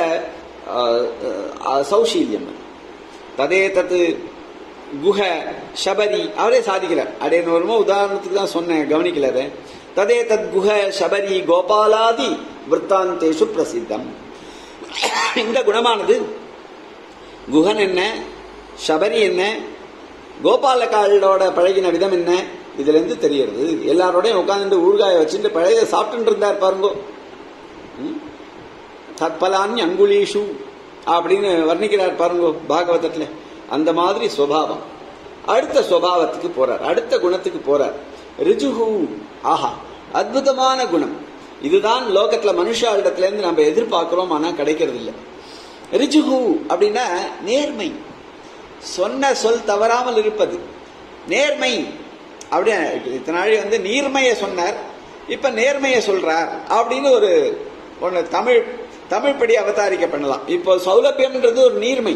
சௌசீல்யம் ததே தத்து குஹ சபரி அவரே சாதிக்கிறார் அடையன் வருமோ உதாரணத்துக்கு தான் சொன்னேன் கவனிக்கல ததே தத் குஹ சபரி கோபாலாதி விற்த்தாந்தேஷு பிரசித்தம் இந்த குணமானது குஹன் என்ன சபரி என்ன கோபாலகாலோட பழகின விதம் என்ன இதுல இருந்து தெரியறது எல்லாரோடையும் உட்காந்துட்டு ஊழ்காய வச்சுட்டு பழைய சாப்பிட்டு இருந்தார் பாருங்கோ தற்பலான் அங்குலீஷு அப்படின்னு வர்ணிக்கிறார் பாருங்கோ பாகவதத்துல அந்த மாதிரி சுவாவம் அடுத்த சுவாவத்துக்கு போறார் அடுத்த குணத்துக்கு போறார் ரிஜுஹு ஆஹா அற்புதமான குணம் இதுதான் லோகத்துல மனுஷாளிடத்துல இருந்து நம்ம எதிர்பார்க்கிறோம் ஆனா கிடைக்கிறது இல்லை ரிஜுஹு அப்படின்னா நேர்மை சொன்ன சொல் தவறாமல் இருப்பது நேர்மை அப்படி இத்தனை நாள் வந்து நீர்மையை சொன்னார் இப்ப நேர்மையை சொல்றார் அப்படின்னு ஒரு ஒன்று தமிழ் தமிழ் படி அவதாரிக்க பண்ணலாம் இப்போ சௌலபியம்ன்றது ஒரு நீர்மை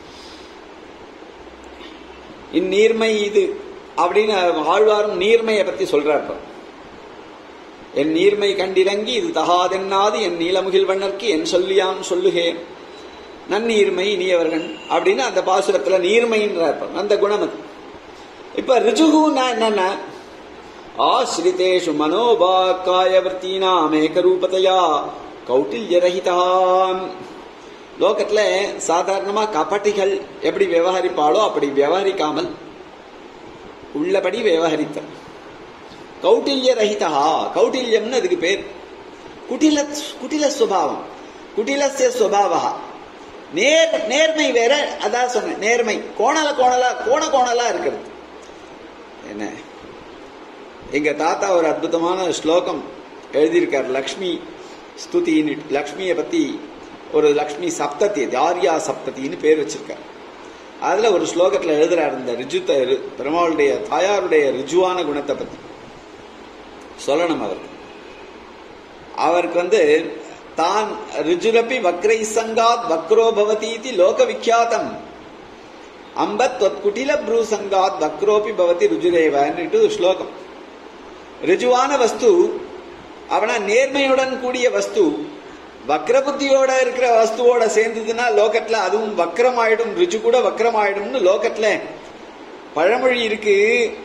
இந்நீர்மை இது அப்படின்னு ஆழ்வாரும் நீர்மையை பத்தி சொல்றார் என் நீர்மை கண்டிறங்கி இது தகாதென்னாது என் நீலமுகில் வண்ணர்க்கு என் சொல்லியான் சொல்லுகேன் நன்னீர்மை இனியவர்கள் அப்படின்னு அந்த பாசுரத்துல நீர்மைன்ற அந்த குணம் அது இப்ப ரிஜுகுன்னா என்னன்னா ஆசிரிதேஷு மனோபாக்காய விற்த்தீனாம் ஏகரூபத்தையா கௌட்டில்யரகிதான் லோகத்துல சாதாரணமா கபட்டிகள் எப்படி விவகரிப்பாளோ அப்படி விவகரிக்காமல் உள்ளபடி விவகரித்தார் கௌட்டில்ய ரஹிதா கௌட்டில்யம்னு அதுக்கு பேர் குட்டில குட்டில சுபாவம் குட்டிலசிய சுபாவா நேர் நேர்மை வேற அதான் சொன்னேன் நேர்மை கோணல கோணலா கோண கோணலா இருக்கிறது என்ன எங்க தாத்தா ஒரு அற்புதமான ஸ்லோகம் எழுதியிருக்கார் லக்ஷ்மி ஸ்துதின்னு லக்ஷ்மியை பத்தி ஒரு லக்ஷ்மி சப்ததி ஆர்யா சப்தத்தின்னு பேர் வச்சிருக்கார் அதுல ஒரு ஸ்லோகத்துல எழுதுறாரு இந்த ரிஜுத்த பெருமாளுடைய தாயாருடைய ரிஜுவான குணத்தை பத்தி சொல்லணும் அவருக்கு அவருக்கு வந்து தான் ரிஜுரப்பி வக்ரை சங்காத் வக்ரோ பவதீதி லோக விக்யாத்தம் அம்பத் தொத்குட்டில ப்ரூ சங்காத் வக்ரோபி பவதி ருஜுரேவன்னுட்டு ஸ்லோகம் ரிஜுவான வஸ்து அவனா நேர்மையுடன் கூடிய வஸ்து வக்ரபுத்தியோட இருக்கிற வஸ்துவோட சேர்ந்ததுன்னா லோகத்துல அதுவும் வக்ரம் ஆயிடும் ரிஜு கூட வக்ரம் ஆயிடும்னு லோகத்துல பழமொழி இருக்கு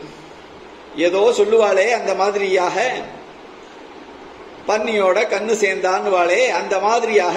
ஏதோ சொல்லுவாளே அந்த மாதிரியாக பன்னியோட கண்ணு சேர்ந்தான்னு வாளே அந்த மாதிரியாக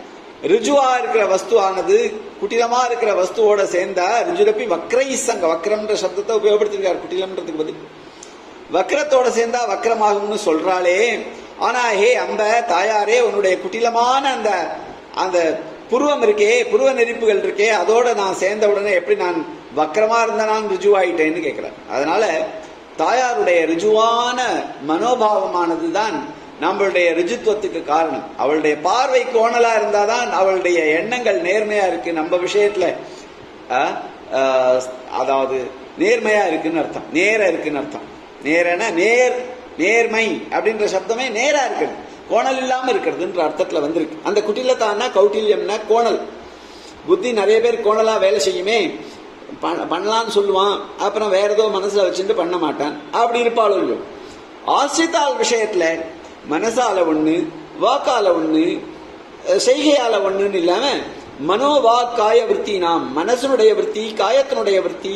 ரிஜுவா இருக்கிற வஸ்து ஆனது குட்டிலமா இருக்கிற வஸ்துவோட சேர்ந்தா ரிஜுரப்பி வக்ரை சங்க வக்ரம்ன்ற சப்தத்தை உபயோகப்படுத்திருக்காரு குட்டிலம்ன்றதுக்கு பதில் வக்ரத்தோட சேர்ந்தா வக்ரமாகும்னு சொல்றாளே ஆனா ஹே அம்ப தாயாரே உன்னுடைய குட்டிலமான அந்த அந்த புருவம் இருக்கே புருவ நெறிப்புகள் இருக்கே அதோட நான் சேர்ந்த உடனே எப்படி நான் வக்ரமா இருந்த நான் ரிஜுவாயிட்டேன்னு கேட்கிறேன் அதனால தாயாருடைய ரிஜுவான மனோபாவமானதுதான் நம்மளுடைய ரிஜுத்துவத்துக்கு காரணம் அவளுடைய பார்வை கோணலா இருந்தாதான் அவளுடைய எண்ணங்கள் நேர்மையா இருக்கு நம்ம விஷயத்துல அஹ், அஹ், அதாவது நேர்மையா இருக்குன்னு அர்த்தம் நேர இருக்குன்னு அர்த்தம் நேரன நேர் நேர்மை அப்படின்ற சப்தமே நேரா இருக்குது கோணல் இல்லாம இருக்கிறதுன்ற அர்த்தத்துல வந்திருக்கு அந்த குட்டிலத்தானா கௌட்டில்யம்னா கோணல் புத்தி நிறைய பேர் கோணலா வேலை செய்யுமே பண்- பண்ணலாம்னு சொல்லுவான் அப்புறம் வேற ஏதோ மனசுல வச்சுட்டு பண்ண மாட்டான் அப்படி இருப்பாளோ இல்லையோ ஆசிரித்தாள் விஷயத்துல மனசால ஒண்ணு வாக்கால ஒண்ணு அஹ், செய்கையால ஒண்ணுன்னு இல்லாம மனோவா காய விற்பி நாம் மனசனுடைய விற்பி காயத்தினுடைய விற்பி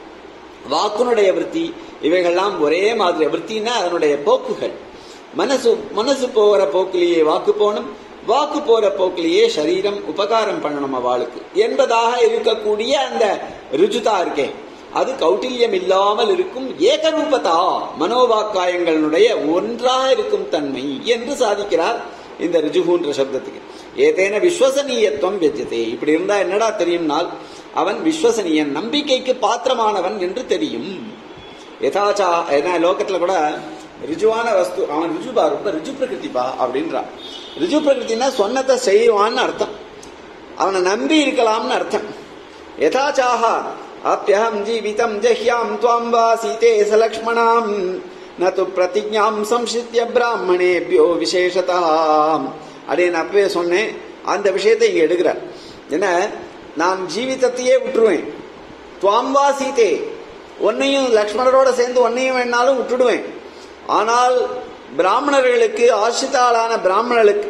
வாக்குனுடைய விற்பி இவைகள்லாம் ஒரே மாதிரி விற்த்தின்னா அதனுடைய போக்குகள் மனசு மனசு போகிற போக்கிலேயே வாக்கு போகணும் வாக்கு போற போக்கிலேயே சரீரம் உபகாரம் பண்ணணும் அவளுக்கு என்பதாக இருக்கக்கூடிய அந்த ருஜுதா இருக்கே அது கௌட்டில்யம் இல்லாமல் இருக்கும் ஏகரூபதா மனோவாக்காயங்களுடைய ஒன்றாக இருக்கும் தன்மை என்று சாதிக்கிறார் இந்த ரிஜுகுன்ற சப்தத்துக்கு ஏதேன விஸ்வசனீயத்துவம் வெஜ்ஜதே இப்படி இருந்தா என்னடா தெரியும்னால் அவன் விஸ்வசனீயன் நம்பிக்கைக்கு பாத்திரமானவன் என்று தெரியும் யதாச்சா ஏன்னா லோகத்துல கூட ரிஜுவான வஸ்து அவன் ரிஜுபா ரொம்ப ரிஜு பிரகிருதிப்பா அப்படின்றான் ரிஜு பிரகிருத்தினா சொன்னதை செய்வான்னு அர்த்தம் அவனை நம்பி இருக்கலாம்னு அர்த்தம் யதாச்சாக அப்பியகம் ஜீவிதம் ஜஹ்யாம் துவாம் வா சீதே சலக்ஷ்மணாம் நது பிரதிஜாம் சம்சித்ய பிராமணேபியோ விசேஷதா அப்படின்னு நான் அப்பவே சொன்னேன் அந்த விஷயத்தை இங்க எடுக்கிறார் என்ன நான் ஜீவிதத்தையே விட்டுருவேன் துவாம் வா சீதே உன்னையும் லக்ஷ்மணரோட சேர்ந்து உன்னையும் வேணாலும் விட்டுடுவேன் ஆனால் பிராமணர்களுக்கு ஆசிரிதாளான பிராமணர்களுக்கு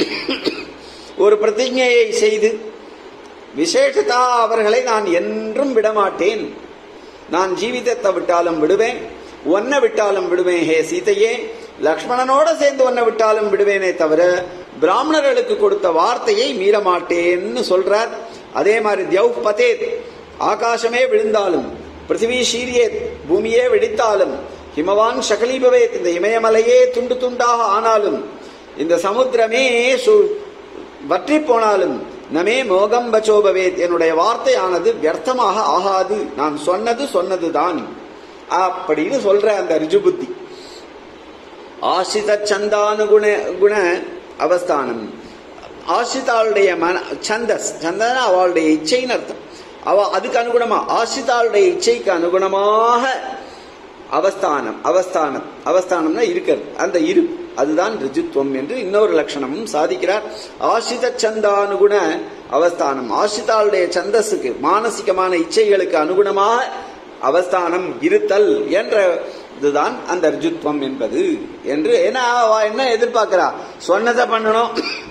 ஒரு பிரதிஜையை செய்து விசேஷதா அவர்களை நான் என்றும் விடமாட்டேன் நான் ஜீவிதத்தை விட்டாலும் விடுவேன் ஒன்ன விட்டாலும் விடுவேன் ஹே சீதையே லக்ஷ்மணனோட சேர்ந்து ஒன்ன விட்டாலும் விடுவேனே தவிர பிராமணர்களுக்கு கொடுத்த வார்த்தையை மீற மாட்டேன்னு சொல்றார் அதே மாதிரி தியவ் பதேத் ஆகாசமே விழுந்தாலும் பிருத்திவி சீரியேத் பூமியே வெடித்தாலும் ஹிமவான் சகலீபவேத் இந்த இமயமலையே துண்டு துண்டாக ஆனாலும் இந்த சமுத்திரமே சு- வற்றி போனாலும் நமே மோகம் பச்சோபவேத் என்னுடைய வார்த்தையானது வியர்த்தமாக ஆகாது நான் சொன்னது சொன்னதுதான் அப்படின்னு சொல்ற அந்த ரிஜுபுத்தி ஆசித சந்தானுகுண குண அவஸ்தானம் ஆசிதாளுடைய மன சந்தஸ் சந்தன அவளுடைய இச்சைன்னு அர்த்தம் அவ அதுக்கு அனுகுணமா ஆசிதாளுடைய இச்சைக்கு அனுகுணமாக அவஸ்தானம் அவஸ்தானம் அவஸ்தானம்னா இருக்கிறது அந்த இரு அதுதான் ரிஜுத்துவம் என்று இன்னொரு லட்சணமும் சாதிக்கிறார் ஆசித சந்தானுகுண அவஸ்தானம் ஆசிதாளுடைய சந்தஸுக்கு மானசிகமான இச்சைகளுக்கு அனுகுணமாக அவஸ்தானம் இருத்தல் என்ற இதுதான் அந்த ரிஜுத்துவம் என்பது என்று ஏன்னா அவ என்ன எதிர்பார்க்கிறா சொன்னதை பண்ணணும்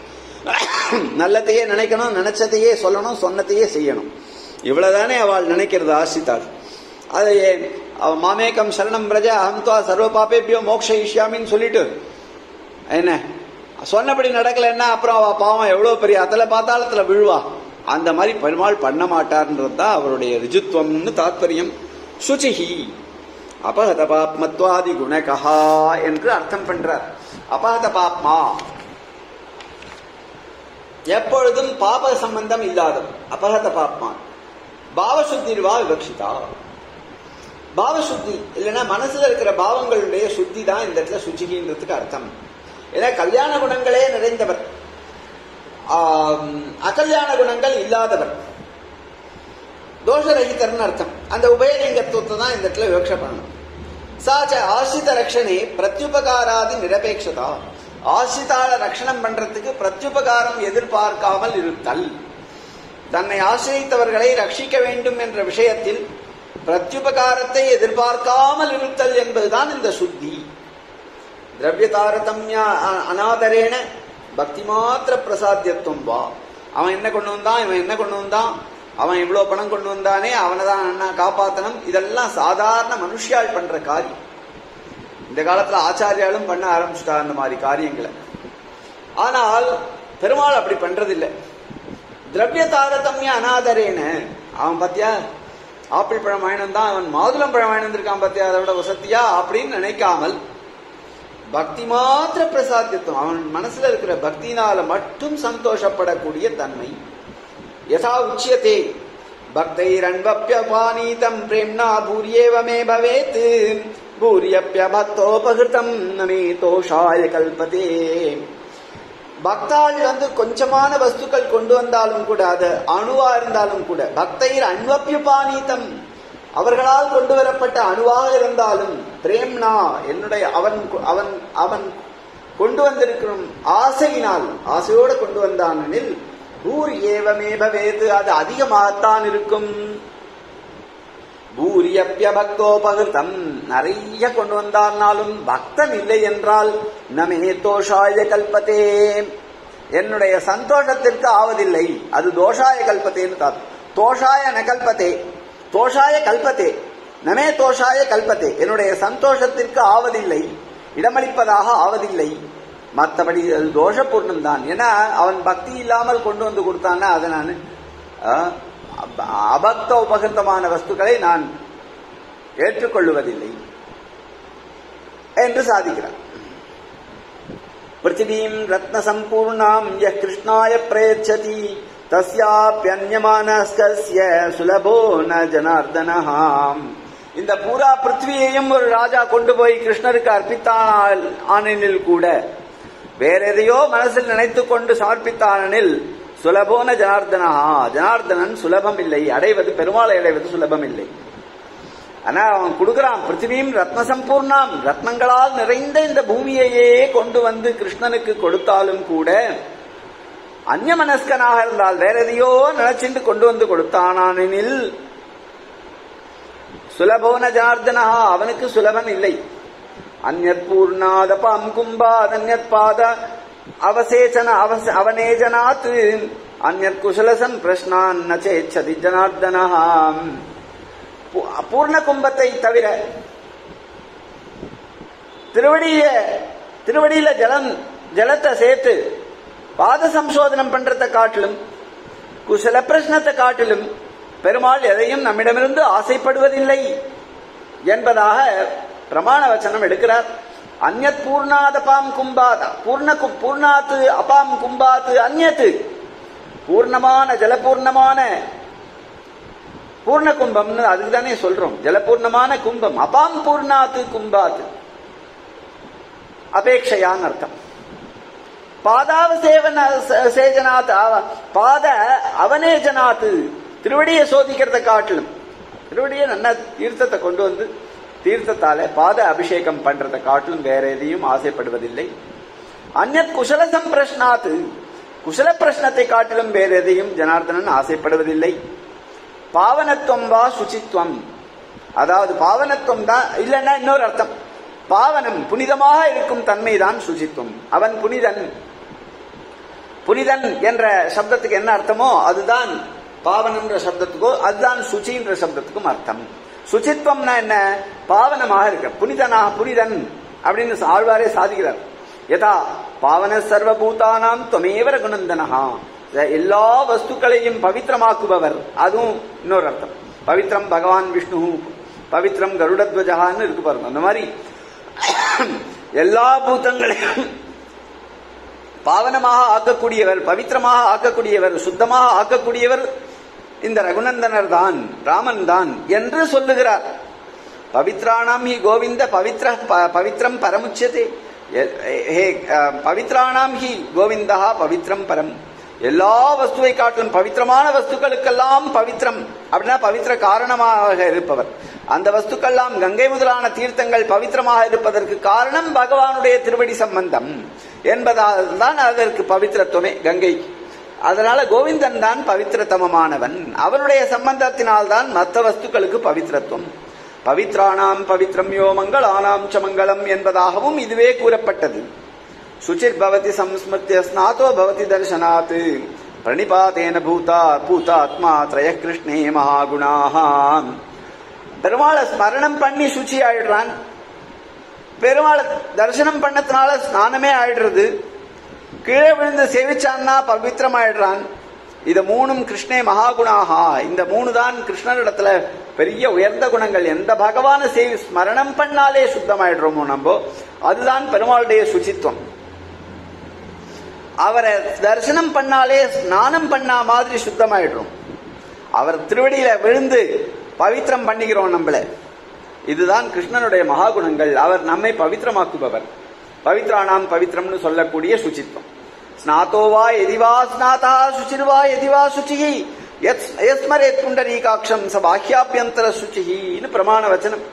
நல்லதையே நினைக்கணும் நினைச்சதையே சொல்லணும் சொன்னதையே செய்யணும் இவ்வளவுதானே அவள் நினைக்கிறது ஆசித்தாள் அதை அவ மாமேகம் சரணம் பிரஜா அகம் துவா சர்வ பாப்பேபியோ மோக்ஷயிஷ்யாமின்னு சொல்லிட்டு என்ன சொன்னபடி நடக்கலைன்னா அப்புறம் அவ பாவம் எவ்வளவு பெரிய அத்தல பாத்தாளத்துல விழுவா அந்த மாதிரி பெருமாள் பண்ண மாட்டார்ன்றது தான் அவருடைய ரிஜுத்துவம்னு தாத்பரியம் சுச்சிஹி அபகத பாப்மத்வாதி குணகா என்று அர்த்தம் பண்றார் அபகத பாப்மா எப்பொழுதும் பாப சம்பந்தம் இல்லாதவன் அபகத பாப்மா பாவசுத்திர்வா விவக்ஷிதா பாவசுத்தி இல்லைன்னா மனசுல இருக்கிற பாவங்களுடைய சுத்தி தான் இந்த இடத்துல சுச்சிகின்றதுக்கு அர்த்தம் ஏன்னா கல்யாண குணங்களே நிறைந்தவர் ஆம், அகல்யாண குணங்கள் இல்லாதவர் தோஷரகிதர்னு அர்த்தம் அந்த உபயலிங்கத்துவத்தை தான் இந்த இடத்துல விவக்ஷ பண்ணணும் சாச்ச ஆசிரித ரக்ஷணே பிரத்யுபகாராதி நிரபேட்சதா ஆசிரிதால ரக்ஷணம் பண்றதுக்கு பிரத்யுபகாரம் எதிர்பார்க்காமல் இருத்தல் தன்னை ஆசிரியத்தவர்களை ரட்சிக்க வேண்டும் என்ற விஷயத்தில் பிரத்யுபகாரத்தை எதிர்பார்க்காமல் இருத்தல் என்பதுதான் இந்த சுத்தி திரவிய தாரதமிய அ- அநாதரேன பக்தி மாத்திர பிரசாத்தியத்துவம் வா அவன் என்ன கொண்டு வந்தான் இவன் என்ன கொண்டு வந்தான் அவன் இவ்வளவு பணம் கொண்டு வந்தானே அவனை தான் அண்ணா காப்பாத்தணும் இதெல்லாம் சாதாரண மனுஷியால் பண்ற காரியம் இந்த காலத்துல ஆச்சாரியாலும் பண்ண ஆரம்பிச்சுட்டா அந்த மாதிரி காரியங்களை ஆனால் பெருமாள் அப்படி பண்றதில்லை திரவிய தாரதமிய அநாதரேன அவன் பாத்தியா ஆப்பிள் பழம் வாங்கிட்டு தான் அவன் மாதுளம் பழம் வாங்கிட்டு வந்திருக்கான் பாத்தியா அதை விட வசதியா அப்படின்னு நினைக்காமல் பக்தி மாத்திர பிரசாத்தியத்துவம் அவன் மனசுல இருக்கிற பக்தினால மட்டும் சந்தோஷப்படக்கூடிய தன்மை யதா உச்சியதே பக்தைரன்வப்பியபானீதம் பிரேம்னா பூரியேவ மே பவேத் பூரியப்பிய பக்தோபகிருதம் நமே தோஷாய கல்பதே பக்தாள் வந்து கொஞ்சமான வஸ்துக்கள் கொண்டு வந்தாலும் கூட அது அணுவா இருந்தாலும் கூட பக்தைர் அன்வப்பியுபானீதம் அவர்களால் கொண்டு வரப்பட்ட அணுவாக இருந்தாலும் பிரேம்னா என்னுடைய அவன் அவன் அவன் கொண்டு வந்திருக்கிற ஆசையினால் ஆசையோடு கொண்டு வந்தானெனில் பூர் ஏவமேப வேது அது அதிகமாகத்தான் இருக்கும் பூரியப்பிய பக்தோபகிருதம் நிறைய கொண்டு வந்தார்னாலும் பக்தன் இல்லை என்றால் நமே தோஷாய கல்பத்தே என்னுடைய சந்தோஷத்திற்கு ஆவதில்லை அது தோஷாய கல்பத்தேன்னு தான் தோஷாய நகல்பத்தே தோஷாய கல்பத்தே நமே தோஷாய கல்பத்தே என்னுடைய சந்தோஷத்திற்கு ஆவதில்லை இடமளிப்பதாக ஆவதில்லை மற்றபடி அது தோஷபூர்ணம் தான் ஏன்னா அவன் பக்தி இல்லாமல் கொண்டு வந்து கொடுத்தான்னா அதை நான் அஹ், அப- அபக்த உபகிருத்தமான வஸ்துக்களை நான் ஏற்றுக்கொள்ளுவதில்லை என்று சாதிக்கிறார் பிருத்திவீம் ரத்ன சம்பூர்ணாம் யः கிருஷ்ணாய பிரயச்சதி தஸ்யாப்யன்யமானஸ்கஸ்ய சுலபோ ந ஜனார்தனஹாம் இந்த பூரா பிருத்திவியையும் ஒரு ராஜா கொண்டு போய் கிருஷ்ணருக்கு அர்ப்பித்தான் ஆனெனில் கூட வேற எதையோ மனசில் நினைத்துக் கொண்டு சமர்ப்பித்தானெனில் சுலபோன ஜனார்தனஹா ஜனார்தனன் சுலபம் இல்லை அடைவது பெருமாளை அடைவது சுலபம் இல்லை ஆனா அவன் கொடுக்கிறான் பிருத்திவியும் ரத்ன சம்பூர்ணாம் ரத்னங்களால் நிறைந்த இந்த பூமியையே கொண்டு வந்து கிருஷ்ணனுக்கு கொடுத்தாலும் கூட அந்நியமனஸ்கனாக இருந்தால் வேற எதையோ நினைச்சிட்டு கொண்டு வந்து கொடுத்தானானெனில் சுலபோன ஜனார்தனஹா அவனுக்கு சுலபம் இல்லை அந்நத் பூர்ணாதபாம் கும்பாத் அந்நத் பாத அவசேச்சன அவச அவநேஜனாத் அந்நத் குசலசம் பிரஷ்னான் நச்சேச்சதி ஜனார்தனஹாம் பூ- பூர்ண கும்பத்தை தவிர திருவடிய திருவடியில ஜலம் ஜலத்தை சேர்த்து பாத சம்சோதனம் பண்றதை காட்டிலும் குசல பிரശ്னத்தை காட்டிலும் பெருமாள் எதையும் நம்மிடமிருந்து ஆசைப்படுவதில்லை என்பதாக பிரமாண வச்சனம் எடுக்கிறார் அந்நத் பூர்ணாதபாம் கும்பாத் பூர்ண கு- பூர்ணாத்து அபாம் கும்பாத்து அந்நத்து பூர்ணமான ஜலபூர்ணமான பூர்ண கும்பம்னு அதுக்கு தானே சொல்றோம் ஜலபூர்ணமான கும்பம் அபாம் பூர்ணாத்து கும்பாத்து அபேட்சையான்னு அர்த்தம் பாதாவசேவன ச- சேஜனாத் அவ- பாத அவனேஜனாத்து திருவடியை சோதிக்கிறத காட்டிலும் திருவடியை நல்ல தீர்த்தத்தை கொண்டு வந்து தீர்த்தத்தால பாத அபிஷேகம் பண்றதை காட்டிலும் வேற எதையும் ஆசைப்படுவதில்லை அந்நத் குசல சம்பிரஷ்னாத்து குசல பிரஷ்னத்தை காட்டிலும் வேற எதையும் ஜனார்தனன் ஆசைப்படுவதில்லை பாவனத்துவம் வா சுச்சித்வம் அதாவது பாவனத்துவம் தான் இல்லைன்னா இன்னொரு அர்த்தம் பாவனம் புனிதமாக இருக்கும் தன்மைதான் சுச்சித்துவம் அவன் புனிதன் புனிதன் என்ற சப்தத்துக்கு என்ன அர்த்தமோ அதுதான் பாவனம்ன்ற சப்தத்துக்கோ அதுதான் சுச்சின்ற சப்தத்துக்கும் அர்த்தம் சுச்சித்வம்னா என்ன பாவனமாக இருக்க புனிதனாக புனிதன் அப்படின்னு ஆழ்வாரே சாதிக்கிறார் யதா பாவன சர்வபூதானாம் துவமேவர குணந்தனஹா எல்லா வஸ்துக்களையும் பவித்திரமாக்குபவர் அதுவும் இன்னொரு அர்த்தம் பவித்ரம் பகவான் விஷ்ணு பவித்ரம் கருடத்வஜகான்னு இருக்கு பாருங்க அந்த மாதிரி எல்லா பூத்தங்களையும் பாவனமாக ஆக்கக்கூடியவர் பவித்திரமாக ஆக்கக்கூடியவர் சுத்தமாக ஆக்கக்கூடியவர் இந்த ரகுநந்தனர் தான் ராமன் தான் என்று சொல்லுகிறார் பவித்ராணாம் ஹி கோவிந்த பவித்ர ப- பவித்ரம் பரமுச்சதே எ- ஹே அஹ், பவித்ராணாம் ஹி கோவிந்தா பவித்ரம் பரம் எல்லா வஸ்துவை காட்டிலும் பவித்திரமான வஸ்துக்களுக்கெல்லாம் பவித்ரம் அப்படின்னா பவித்திர காரணமாக இருப்பவர் அந்த வஸ்துக்கெல்லாம் கங்கை முதலான தீர்த்தங்கள் பவித்திரமாக இருப்பதற்கு காரணம் பகவானுடைய திருவடி சம்பந்தம் என்பதால் தான் அதற்கு பவித்திரத்துவமே கங்கை அதனால கோவிந்தன் தான் பவித்திரதமமானவன் அவனுடைய சம்பந்தத்தினால் தான் மற்ற வஸ்துக்களுக்கு பவித்திரத்துவம் பவித்ராணாம் பவித்ரம் யோ மங்களானாம் ச மங்களம் என்பதாகவும் இதுவே கூறப்பட்டது சுச்சிர் பவதி சம்ஸ்மிருத்திய ஸ்நாதோ பவதி தர்சனாத் பிரணிபாதேன பூதா பூதாத்மா திரய கிருஷ்ணே மகாகுணாக பெருமாளை ஸ்மரணம் பண்ணி சுச்சி ஆயிடுறான் பெருமாளை தரிசனம் பண்ணதுனால ஸ்நானமே ஆயிடுறது கீழே விழுந்து சேவிச்சான்னா பவித்திரம் ஆயிடுறான் இது மூணும் கிருஷ்ணே மகாகுணாகா இந்த மூணு தான் கிருஷ்ணனிடத்துல பெரிய உயர்ந்த குணங்கள் எந்த பகவான சேவி ஸ்மரணம் பண்ணாலே சுத்தமாயிடுறோமோ நம்ம அதுதான் பெருமாளுடைய சுச்சித்துவம் அவரை தரிசனம் பண்ணாலே ஸ்நானம் பண்ணா மாதிரி சுத்தமாயிடுறோம் அவர் திருவடியில விழுந்து பவித்திரம் பண்ணிக்கிறோம் நம்மள இதுதான் கிருஷ்ணனுடைய மகாகுணங்கள் அவர் நம்மை பவித்திரமாக்குபவர் பவித்ராணாம் பவித்ரம்னு சொல்லக்கூடிய சுச்சித்வம் ஸ்நாதோவா எதிவா ஸ்நாதா சுச்சிர்வா எதிவா சுச்சிஹி யத் யஸ்மரேத் புண்டரீகாட்சம் ச பாஹ்யாபியந்தர சுச்சிஹின்னு பிரமாண வச்சனம்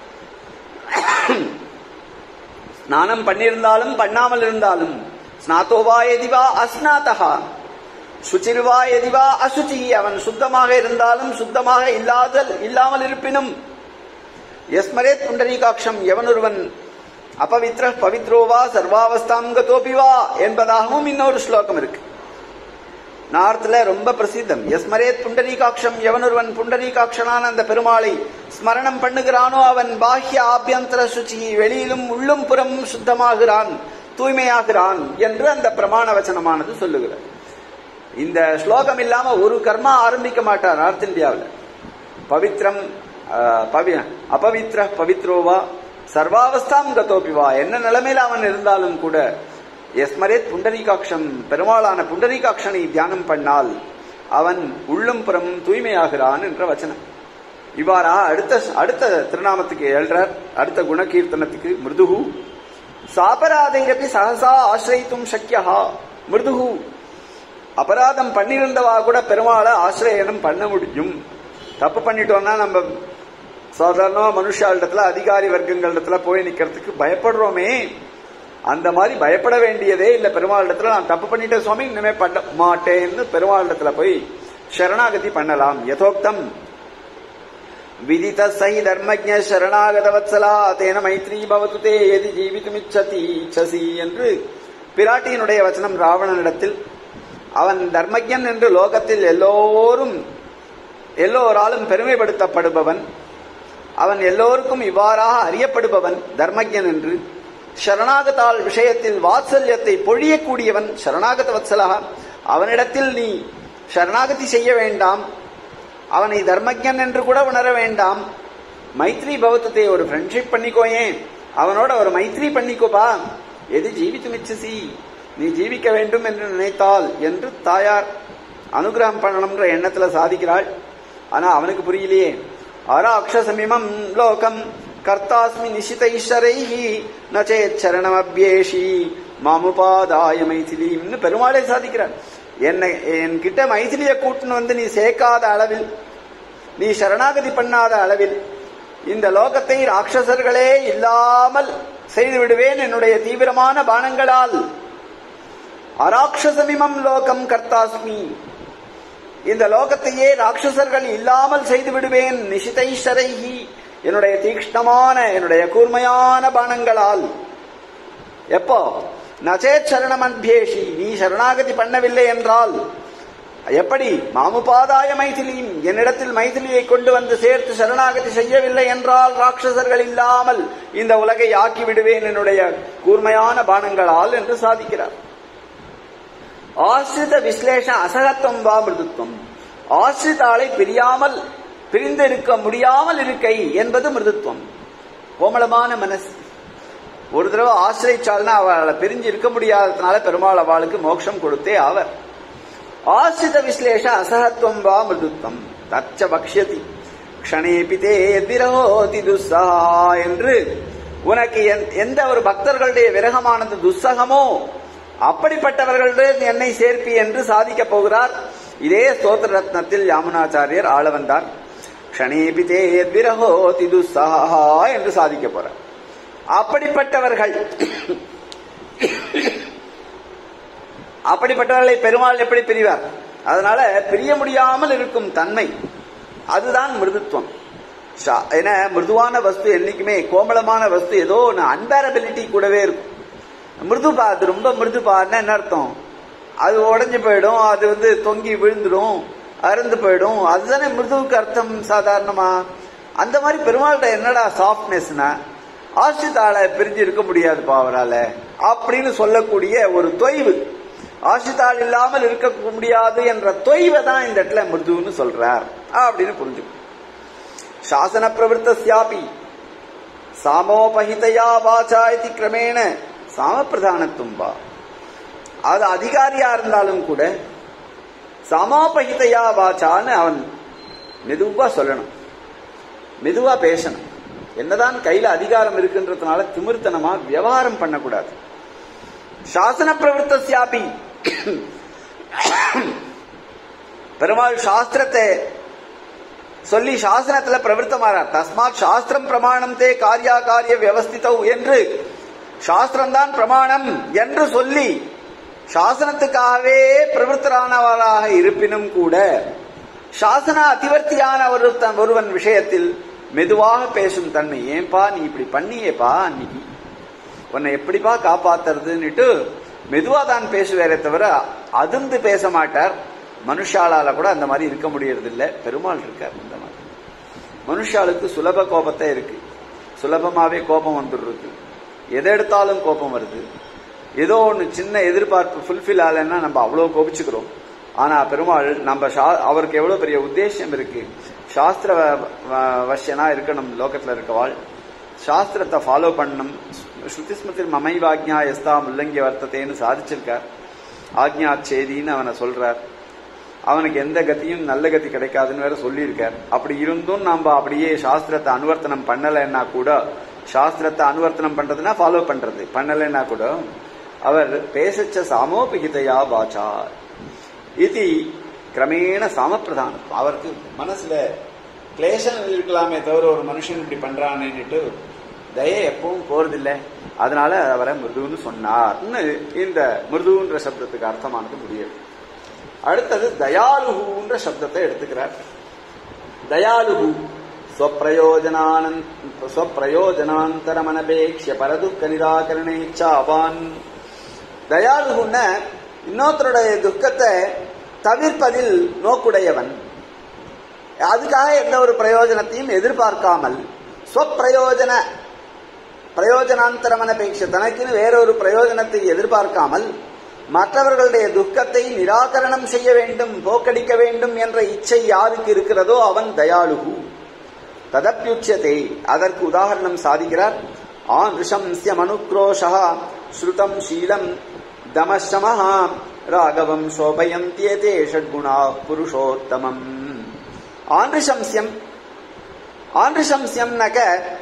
ஸ்நானம் பண்ணியிருந்தாலும் பண்ணாமல் இருந்தாலும் ஸ்நாதோவா எதிவா அஸ்நாதகா சுச்சிர்வா எதிவா அசுச்சி அவன் சுத்தமாக இருந்தாலும் சுத்தமாக இல்லாதல் இல்லாமல் இருப்பினும் எஸ்மரேத் புண்டரீகாட்சம் எவனொருவன் அபவித்ர பவித்ரோவா சர்வாவஸ்தாம் கதோபிவா என்பதாகவும் இன்னொரு ஸ்லோகம் இருக்கு நார்த்ல ரொம்ப பிரசித்தம் எஸ்மரேத் புண்டரீகாட்சம் எவனொருவன் புண்டரீகாட்சனான அந்த பெருமாளை ஸ்மரணம் பண்ணுகிறானோ அவன் பாஹ்ய ஆபியந்தர சுச்சி வெளியிலும் உள்ளும் புறமும் சுத்தமாகிறான் தூய்மையாகிறான் என்று அந்த பிரமாண வச்சனமானது சொல்லுகிறது இந்த ஸ்லோகம் இல்லாம ஒரு கர்மா ஆரம்பிக்க மாட்டார் நார்த் இந்தியாவில் பவித்ரம் ஆஹ், பவி அபவித்ர பவித்ரோவா சர்வாவஸ்தாம் கதோபிவா என்ன நிலைமையில அவன் இருந்தாலும் கூட எஸ்மரேத் புண்டரீகாட்சம் பெருமாளான புண்டரீகாட்சனை தியானம் பண்ணால் அவன் உள்ளும் புறமும் தூய்மையாகிறான் என்ற வச்சனம் இவ்வாறா அடுத்த அடுத்த திருநாமத்துக்கு எழுறார் அடுத்த குணகீர்த்தனத்துக்கு மிருதுகு சாபராதைரப்பி சகசா ஆசிரயித்தும் சக்கியா மிருதுகு அபராதம் பண்ணியிருந்தவா கூட பெருமாளை ஆசிரியனம் பண்ண முடியும் தப்பு பண்ணிட்டோம்னா நம்ம சாதாரண மனுஷாளிடத்துல அதிகாரி வர்க்கங்களிடத்துல போய் நிக்கிறதுக்கு பயப்படுறோமே அந்த மாதிரி பயப்பட வேண்டியதே இல்ல பெருமாளிடத்துல நான் தப்பு பண்ணிட்டேன் சுவாமி இனிமே பண்ண மாட்டேன்னு பெருமாளிடத்துல போய் சரணாகதி பண்ணலாம் யதோக்தம் விதித சஹி தர்மஜ சரணாகத வத்சலா தேன மைத்ரி பவத்து தே எதி ஜீவித்துமிச்சதி இச்சசி என்று பிராட்டியினுடைய வச்சனம் ராவணனிடத்தில் அவன் தர்மஜன் என்று லோகத்தில் எல்லோரும் எல்லோராலும் பெருமைப்படுத்தப்படுபவன் அவன் எல்லோருக்கும் இவ்வாறாக அறியப்படுபவன் தர்மஜன் என்று சரணாகதால் விஷயத்தில் வாத்சல்யத்தை பொழியக்கூடியவன் சரணாகத வத்சலா அவனிடத்தில் நீ சரணாகதி செய்ய வேண்டாம் அவனை தர்மஜன் என்று கூட உணர வேண்டாம் மைத்ரி பௌத்தத்தை ஒரு ஃப்ரெண்ட்ஷிப் பண்ணிக்கோயேன் அவனோட ஒரு மைத்ரி பண்ணிக்கோப்பா எது ஜீவித்து மிச்சசி நீ ஜீவிக்க வேண்டும் என்று நினைத்தால் என்று தாயார் அனுகிரகம் பண்ணணும்ன்ற எண்ணத்துல சாதிக்கிறாள் ஆனா அவனுக்கு புரியலையே அராட்சசமிமம் லோகம் கர்த்தாஸ்மி நிஷிதைஷரைஹி நச்சேத் சரணமபியேஷி மாமுபாதாய மைதிலின்னு பெருமாளே சாதிக்கிறார் என்னை என்கிட்ட மைதிலிய கூட்டுன்னு வந்து நீ சேர்க்காத அளவில் நீ சரணாகதி பண்ணாத அளவில் இந்த லோகத்தை ராட்சசர்களே இல்லாமல் செய்து விடுவேன் என்னுடைய தீவிரமான பானங்களால் அராட்சசமிமம் லோகம் கர்த்தாஸ்மி இந்த லோகத்தையே ராட்சசர்கள் இல்லாமல் செய்து விடுவேன் நிஷிதைஷரைஹி என்னுடைய தீக்ஷ்ணமான என்னுடைய கூர்மையான பானங்களால் எப்போ நச்சேத் சரணமன்பேஷி நீ சரணாகதி பண்ணவில்லை என்றால் எப்படி மாமுபாதாய மைதிலியும் என்னிடத்தில் மைதிலியை கொண்டு வந்து சேர்த்து சரணாகதி செய்யவில்லை என்றால் ராட்சசர்கள் இல்லாமல் இந்த உலகை ஆக்கி விடுவேன் என்னுடைய கூர்மையான பானங்களால் என்று சாதிக்கிறார் ஆசிரித விஸ்லேஷ அசகத்துவம் வா மிருதுத்துவம் ஆசிரிதாளை பிரியாமல் பிரிந்து இருக்க முடியாமல் இருக்கை என்பது மிருதுத்துவம் கோமளமான மனசு ஒரு தடவை ஆசிரிச்சால்னா அவளை பிரிஞ்சு இருக்க முடியாததுனால பெருமாள் அவளுக்கு மோட்சம் கொடுத்தே அவர் ஆசிரித விஸ்லேஷ அசகத்துவம் வா மிருதுத்வம் தச்ச பக்ஷதி க்ஷணேபி தே விரோதி துஸ்ஸகா என்று உனக்கு எந்த- எந்த ஒரு பக்தர்களுடைய விரகமானது துஸ்ஸகமோ அப்படிப்பட்டவர்களுடன் என்னை சேர்ப்பி என்று சாதிக்கப் போகிறார் இதே ஸ்தோத்திர ரத்னத்தில் யாமுனாச்சாரியர் ஆள வந்தார் க்ஷணேபி தே விரகோதி துஸ்ஸகா என்று சாதிக்க போறார் அப்படிப்பட்டவர்கள் அப்படிப்பட்டவர்களை பெருமாள் எப்படி பிரிவார் அதனால பிரிய முடியாமல் இருக்கும் தன்மை அதுதான் மிருதுத்துவம் சா- ஏன்னா மிருதுவான வஸ்து என்னைக்குமே கோமளமான வஸ்து ஏதோ ஒன்று அன்பேரபிலிட்டி கூடவே இருக்கும் மிருதுபா அது ரொம்ப மிருதுபான்னா என்ன அர்த்தம் அது உடைஞ்சு போயிடும் அது வந்து தொங்கி விழுந்துடும் அறுந்து போயிடும் அதுதானே மிருதுவுக்கு அர்த்தம் சாதாரணமா அந்த மாதிரி பெருமாள்கிட்ட என்னடா சாஃப்ட்னஸ்னா ஆசிரிதால பிரிஞ்சு இருக்க முடியாதுப்பா அவரால அப்படின்னு சொல்லக்கூடிய ஒரு தொய்வு ஆசிரிதால் இல்லாமல் இருக்க முடியாது என்ற தொய்வை தான் இந்த இடத்துல மிருதுன்னு சொல்றார் அப்படின்னு புரிஞ்சுக்கணும் சாசன பிரவருத்தியாபி சாமோபஹிதயா வாச்சா இது கிரமேண சாமப்பிரதானத்துவம் வா அது அதிகாரியா இருந்தாலும் கூட சமாபகிதையா வாச்சான்னு அவன் மெதுவா சொல்லணும் மெதுவா பேசணும் என்னதான் கையில அதிகாரம் இருக்குன்றதுனால திமிர்த்தனமா விவகாரம் பண்ணக்கூடாது சாசன பிரவருத்தியாபி பெருமாள் சாஸ்திரத்தை சொல்லி சாசனத்துல பிரவருத்தமாறார் தஸ்மாத் சாஸ்திரம் பிரமாணம் தே காரியா காரிய வியவஸ்திதவ் என்று சாஸ்திரம்தான் பிரமாணம் என்று சொல்லி சாசனத்துக்காகவே பிரவருத்தரானவராக இருப்பினும் கூட சாசன அதிவர்த்தியான ஒருத்தன் ஒருவன் விஷயத்தில் மெதுவாக பேசும் தன்மை ஏன்பா நீ இப்படி பண்ணியேப்பா அன்னைக்கு உன்னை எப்படிப்பா காப்பாத்துறதுன்னுட்டு மெதுவா தான் பேசுவாரே தவிர அதிர்ந்து பேச மாட்டார் மனுஷாலால கூட அந்த மாதிரி இருக்க முடியறதில்ல பெருமாள் இருக்கார் இந்த மாதிரி மனுஷாளுக்கு சுலப கோபத்தை இருக்கு சுலபமாவே கோபம் வந்துடுறது எதை எடுத்தாலும் கோபம் வருது ஏதோ ஒன்று சின்ன எதிர்பார்ப்பு ஃபுல்ஃபில் ஆகலைன்னா நம்ம அவ்வளோ கோபிச்சுக்கிறோம் ஆனா பெருமாள் நம்ம சா- அவருக்கு எவ்வளவு பெரிய உத்தேசம் இருக்கு சாஸ்திர வ- வ- வசியனா இருக்கணும் லோகத்துல இருக்கவாள் சாஸ்திரத்தை ஃபாலோ பண்ணணும் ஸ்ருதிஸ்மத்தில் மமைவாக்ஞா எஸ்தா முல்லங்கிய வர்த்தத்தைன்னு சாதிச்சிருக்கார் ஆக்ஞா சேதின்னு அவனை சொல்றார் அவனுக்கு எந்த கத்தியும் நல்ல கதி கிடைக்காதுன்னு வேற சொல்லியிருக்கார் அப்படி இருந்தும் நாம அப்படியே சாஸ்திரத்தை அனுவர்த்தனம் பண்ணலைன்னா கூட சாஸ்திரத்தை அனுவர்த்தனம் பண்றதுன்னா ஃபாலோ பண்றது பண்ணலைன்னா கூட அவர் பேசச்ச சாமோபிகிதையா வாச்சா இது கிரமேண சாமப்பிரதானம் அவருக்கு மனசுல கிளேசம் இருக்கலாமே தவிர ஒரு மனுஷன் இப்படி பண்றானேன்னுட்டு தயை எப்பவும் போறதில்லை அதனால அவரை மிருதுன்னு சொன்னார்னு இந்த மிருதுன்ற சப்தத்துக்கு அர்த்தமானது முடியாது அடுத்தது தயாலுகுன்ற சப்தத்தை எடுத்துக்கிறார் தயாலுகு ஸ்வப்பிரயோஜனானந்த ஸ்வப்பிரயோஜனாந்தரமனபேக்ஷ பரதுக்க நிராகரணேச்சா அவான் தயாலுகுன்ன இன்னொருத்தருடைய துக்கத்தை தவிர்ப்பதில் நோக்குடையவன் அதுக்காக எந்த ஒரு பிரயோஜனத்தையும் எதிர்பார்க்காமல் ஸ்வப்பிரயோஜன பிரயோஜனாந்தரமனபேட்ச தனக்குன்னு வேறொரு பிரயோஜனத்தை எதிர்பார்க்காமல் மற்றவர்களுடைய துக்கத்தை நிராகரணம் செய்ய வேண்டும் போக்கடிக்க வேண்டும் என்ற இச்சை யாருக்கு இருக்கிறதோ அவன் தயாளுகு ததப்பியுச்சதே அதற்கு உதாரணம் சாதிக்கிறார் ஆனுஷம்ஸ்ய மனுக்ரோஷா ஸ்ருதம் சீலம் தமசமஹா ராகவம் சோபயந்தியதே ஷட்குணா புருஷோத்தமம் ஆன்ரிஷம்சியம் ஆன்ரிஷம்சியம்னக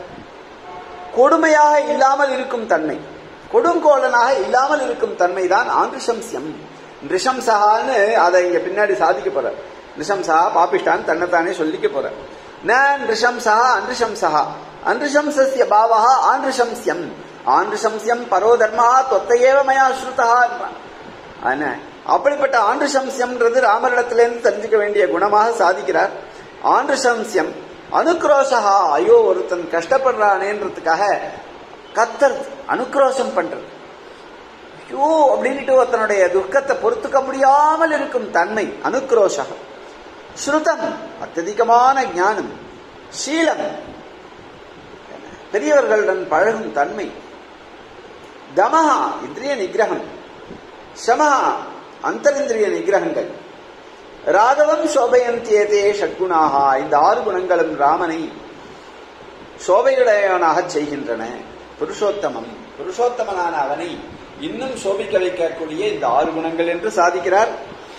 கொடுமையாக இல்லாமல் இருக்கும் தன்மை கொடுங்கோலனாக இல்லாமல் இருக்கும் தன்மை தான் ஆன்ரிஷம்சியம் நிருஷம்சகான்னு அதை இங்க பின்னாடி சாதிக்க போற நிருஷம்சகா பாபிஷ்டான் தன்னைத்தானே சொல்லிக்க போற ந நிருஷம்சகா அன்ரிஷம்சகா அன்ரிஷம்சஸ்ய பாவா ஆன்ரிஷம்சியம் ஆன்ரிஷம்சியம் பரோ தர்மா தொத்தையேவ மயா ஸ்ருதா என்றான் ஆனா, அப்படிப்பட்ட ஆண்டுசம்சியம்ன்றது ராமரிடத்திலிருந்து தெரிஞ்சுக்க வேண்டிய குணமாக சாதிக்கிறார் ஆண்டுசம்சியம் அனுக்ரோஷகா ஐயோ ஒருத்தன் கஷ்டப்படுறானேன்றதுக்காக கத்தர் அனுக்ரோஷம் பண்றது ஐயோ அப்படின்ட்டு ஒருத்தனுடைய துக்கத்தை பொறுத்துக்க முடியாமல் இருக்கும் தன்மை அனுக்ரோஷகம் ஸ்ருதம் அत्यதிகமான ஞானம் சீலம் பெரியவர்களுடன் பழகும் தன்மை தமஹா இந்திரிய நிகிரகம் சமஹா அந்தரிந்திரிய நிகிரகங்கள் ராகவம் சோபயந்தியதே ஷட்குணாகா இந்த ஆறு குணங்களும் ராமனை சோபையுடையவனாக செய்கின்றன புருஷோத்தமம் புருஷோத்தமனான அவனை இன்னும் சோபிக்க வைக்கக்கூடிய இந்த ஆறு குணங்கள் என்று சாதிக்கிறார்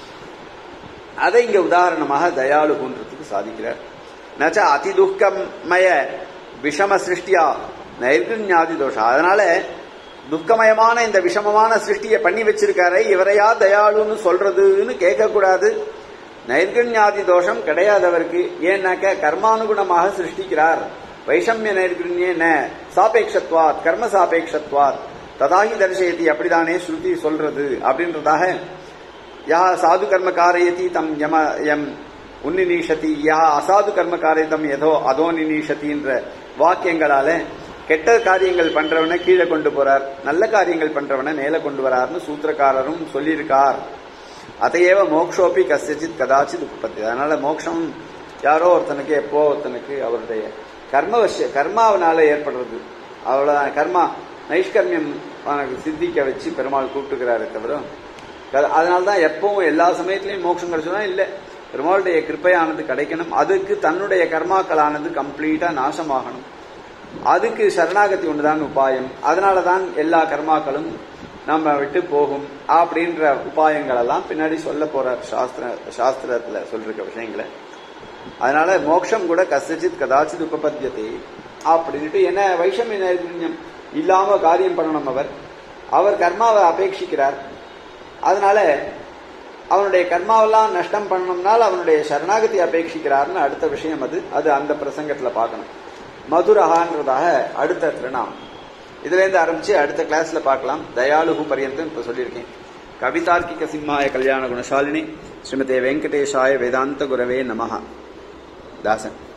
அதை இங்க உதாரணமாக தயாளு போன்றதுக்கு சாதிக்கிறார் நச்ச அதி துக்கமய விஷம சிருஷ்டியா நைர்குண்யாதி தோஷம் அதனால துக்கமயமான இந்த விஷமமான சிருஷ்டியை பண்ணி வச்சிருக்காரே இவரையா தயாளுன்னு சொல்றதுன்னு கேட்கக்கூடாது நைர்குண்யாதி தோஷம் கிடையாது அவருக்கு ஏன்னாக்க கர்மானுகுணமாக சிருஷ்டிக்கிறார் வைஷமிய நைர்குண்யே ந சாபேக்ஷத்வாத் கர்ம சாபேக்ஷத்வாத் ததாகி தரிசயதி அப்படிதானே ஸ்ருதி சொல்றது அப்படின்றதாக யா சாது கர்ம காரயதி தம் யம யம் உன்னிநீஷதி யா அசாது கர்ம காரியதம் எதோ அதோ நிநீஷதின்ற வாக்கியங்களால கெட்ட காரியங்கள் பண்றவனை கீழே கொண்டு போறார் நல்ல காரியங்கள் பண்றவனை மேல கொண்டு வரார்னு சூத்திரக்காரரும் சொல்லியிருக்கார் அதையேவ மோக்ஷோப்பி கசிச்சித் கதாச்சித் உற்பத்தி அதனால மோக்ஷம் யாரோ ஒருத்தனுக்கு எப்போ ஒருத்தனுக்கு அவருடைய கர்மவசிய கர்மாவனால ஏற்படுறது அவ்வளவுதான் கர்மா நைஷ்கர்மியம் அவனுக்கு சித்திக்க வச்சு பெருமாள் கூப்பிட்டுக்கிறாரே தவிர அதனால தான் எப்பவும் எல்லா சமயத்திலையும் மோட்சம் கிடைச்சதுனா இல்லை பெருமாளுடைய கிருப்பையானது கிடைக்கணும் அதுக்கு தன்னுடைய கர்மாக்களானது கம்ப்ளீட்டா நாசமாகணும் அதுக்கு சரணாகதி ஒன்றுதான் உபாயம் அதனால தான் எல்லா கர்மாக்களும் நம்ம விட்டு போகும் அப்படின்ற உபாயங்கள் எல்லாம் பின்னாடி சொல்ல போற சாஸ்திர சாஸ்திரத்துல சொல்ற விஷயங்களை அதனால மோட்சம் கூட கசச்சித் கதாச்சித் உபபத்தியத்தை அப்படின்ட்டு என்ன வைஷமிய நைர்குண்யம் இல்லாம காரியம் பண்ணணும் அவர் அவர் கர்மாவை அபேட்சிக்கிறார் அதனால அவனுடைய கர்மாவெல்லாம் நஷ்டம் பண்ணணும்னால் அவனுடைய சரணாகதி அபேட்சிக்கிறார்னு அடுத்த விஷயம் அது அது அந்த பிரசங்கத்துல பார்க்கணும் மதுரஹான்றதாக அடுத்த திருநாமம் இதுல இருந்து ஆரம்பிச்சு அடுத்த கிளாஸ்ல பார்க்கலாம் தயாளுகு பரியந்தம் இப்ப சொல்லியிருக்கேன் கவிதார்க்கிக சிம்மாய கல்யாண குணசாலினி ஸ்ரீமதே வெங்கடேஷாய வேதாந்த குரவே நமஹா தாசன்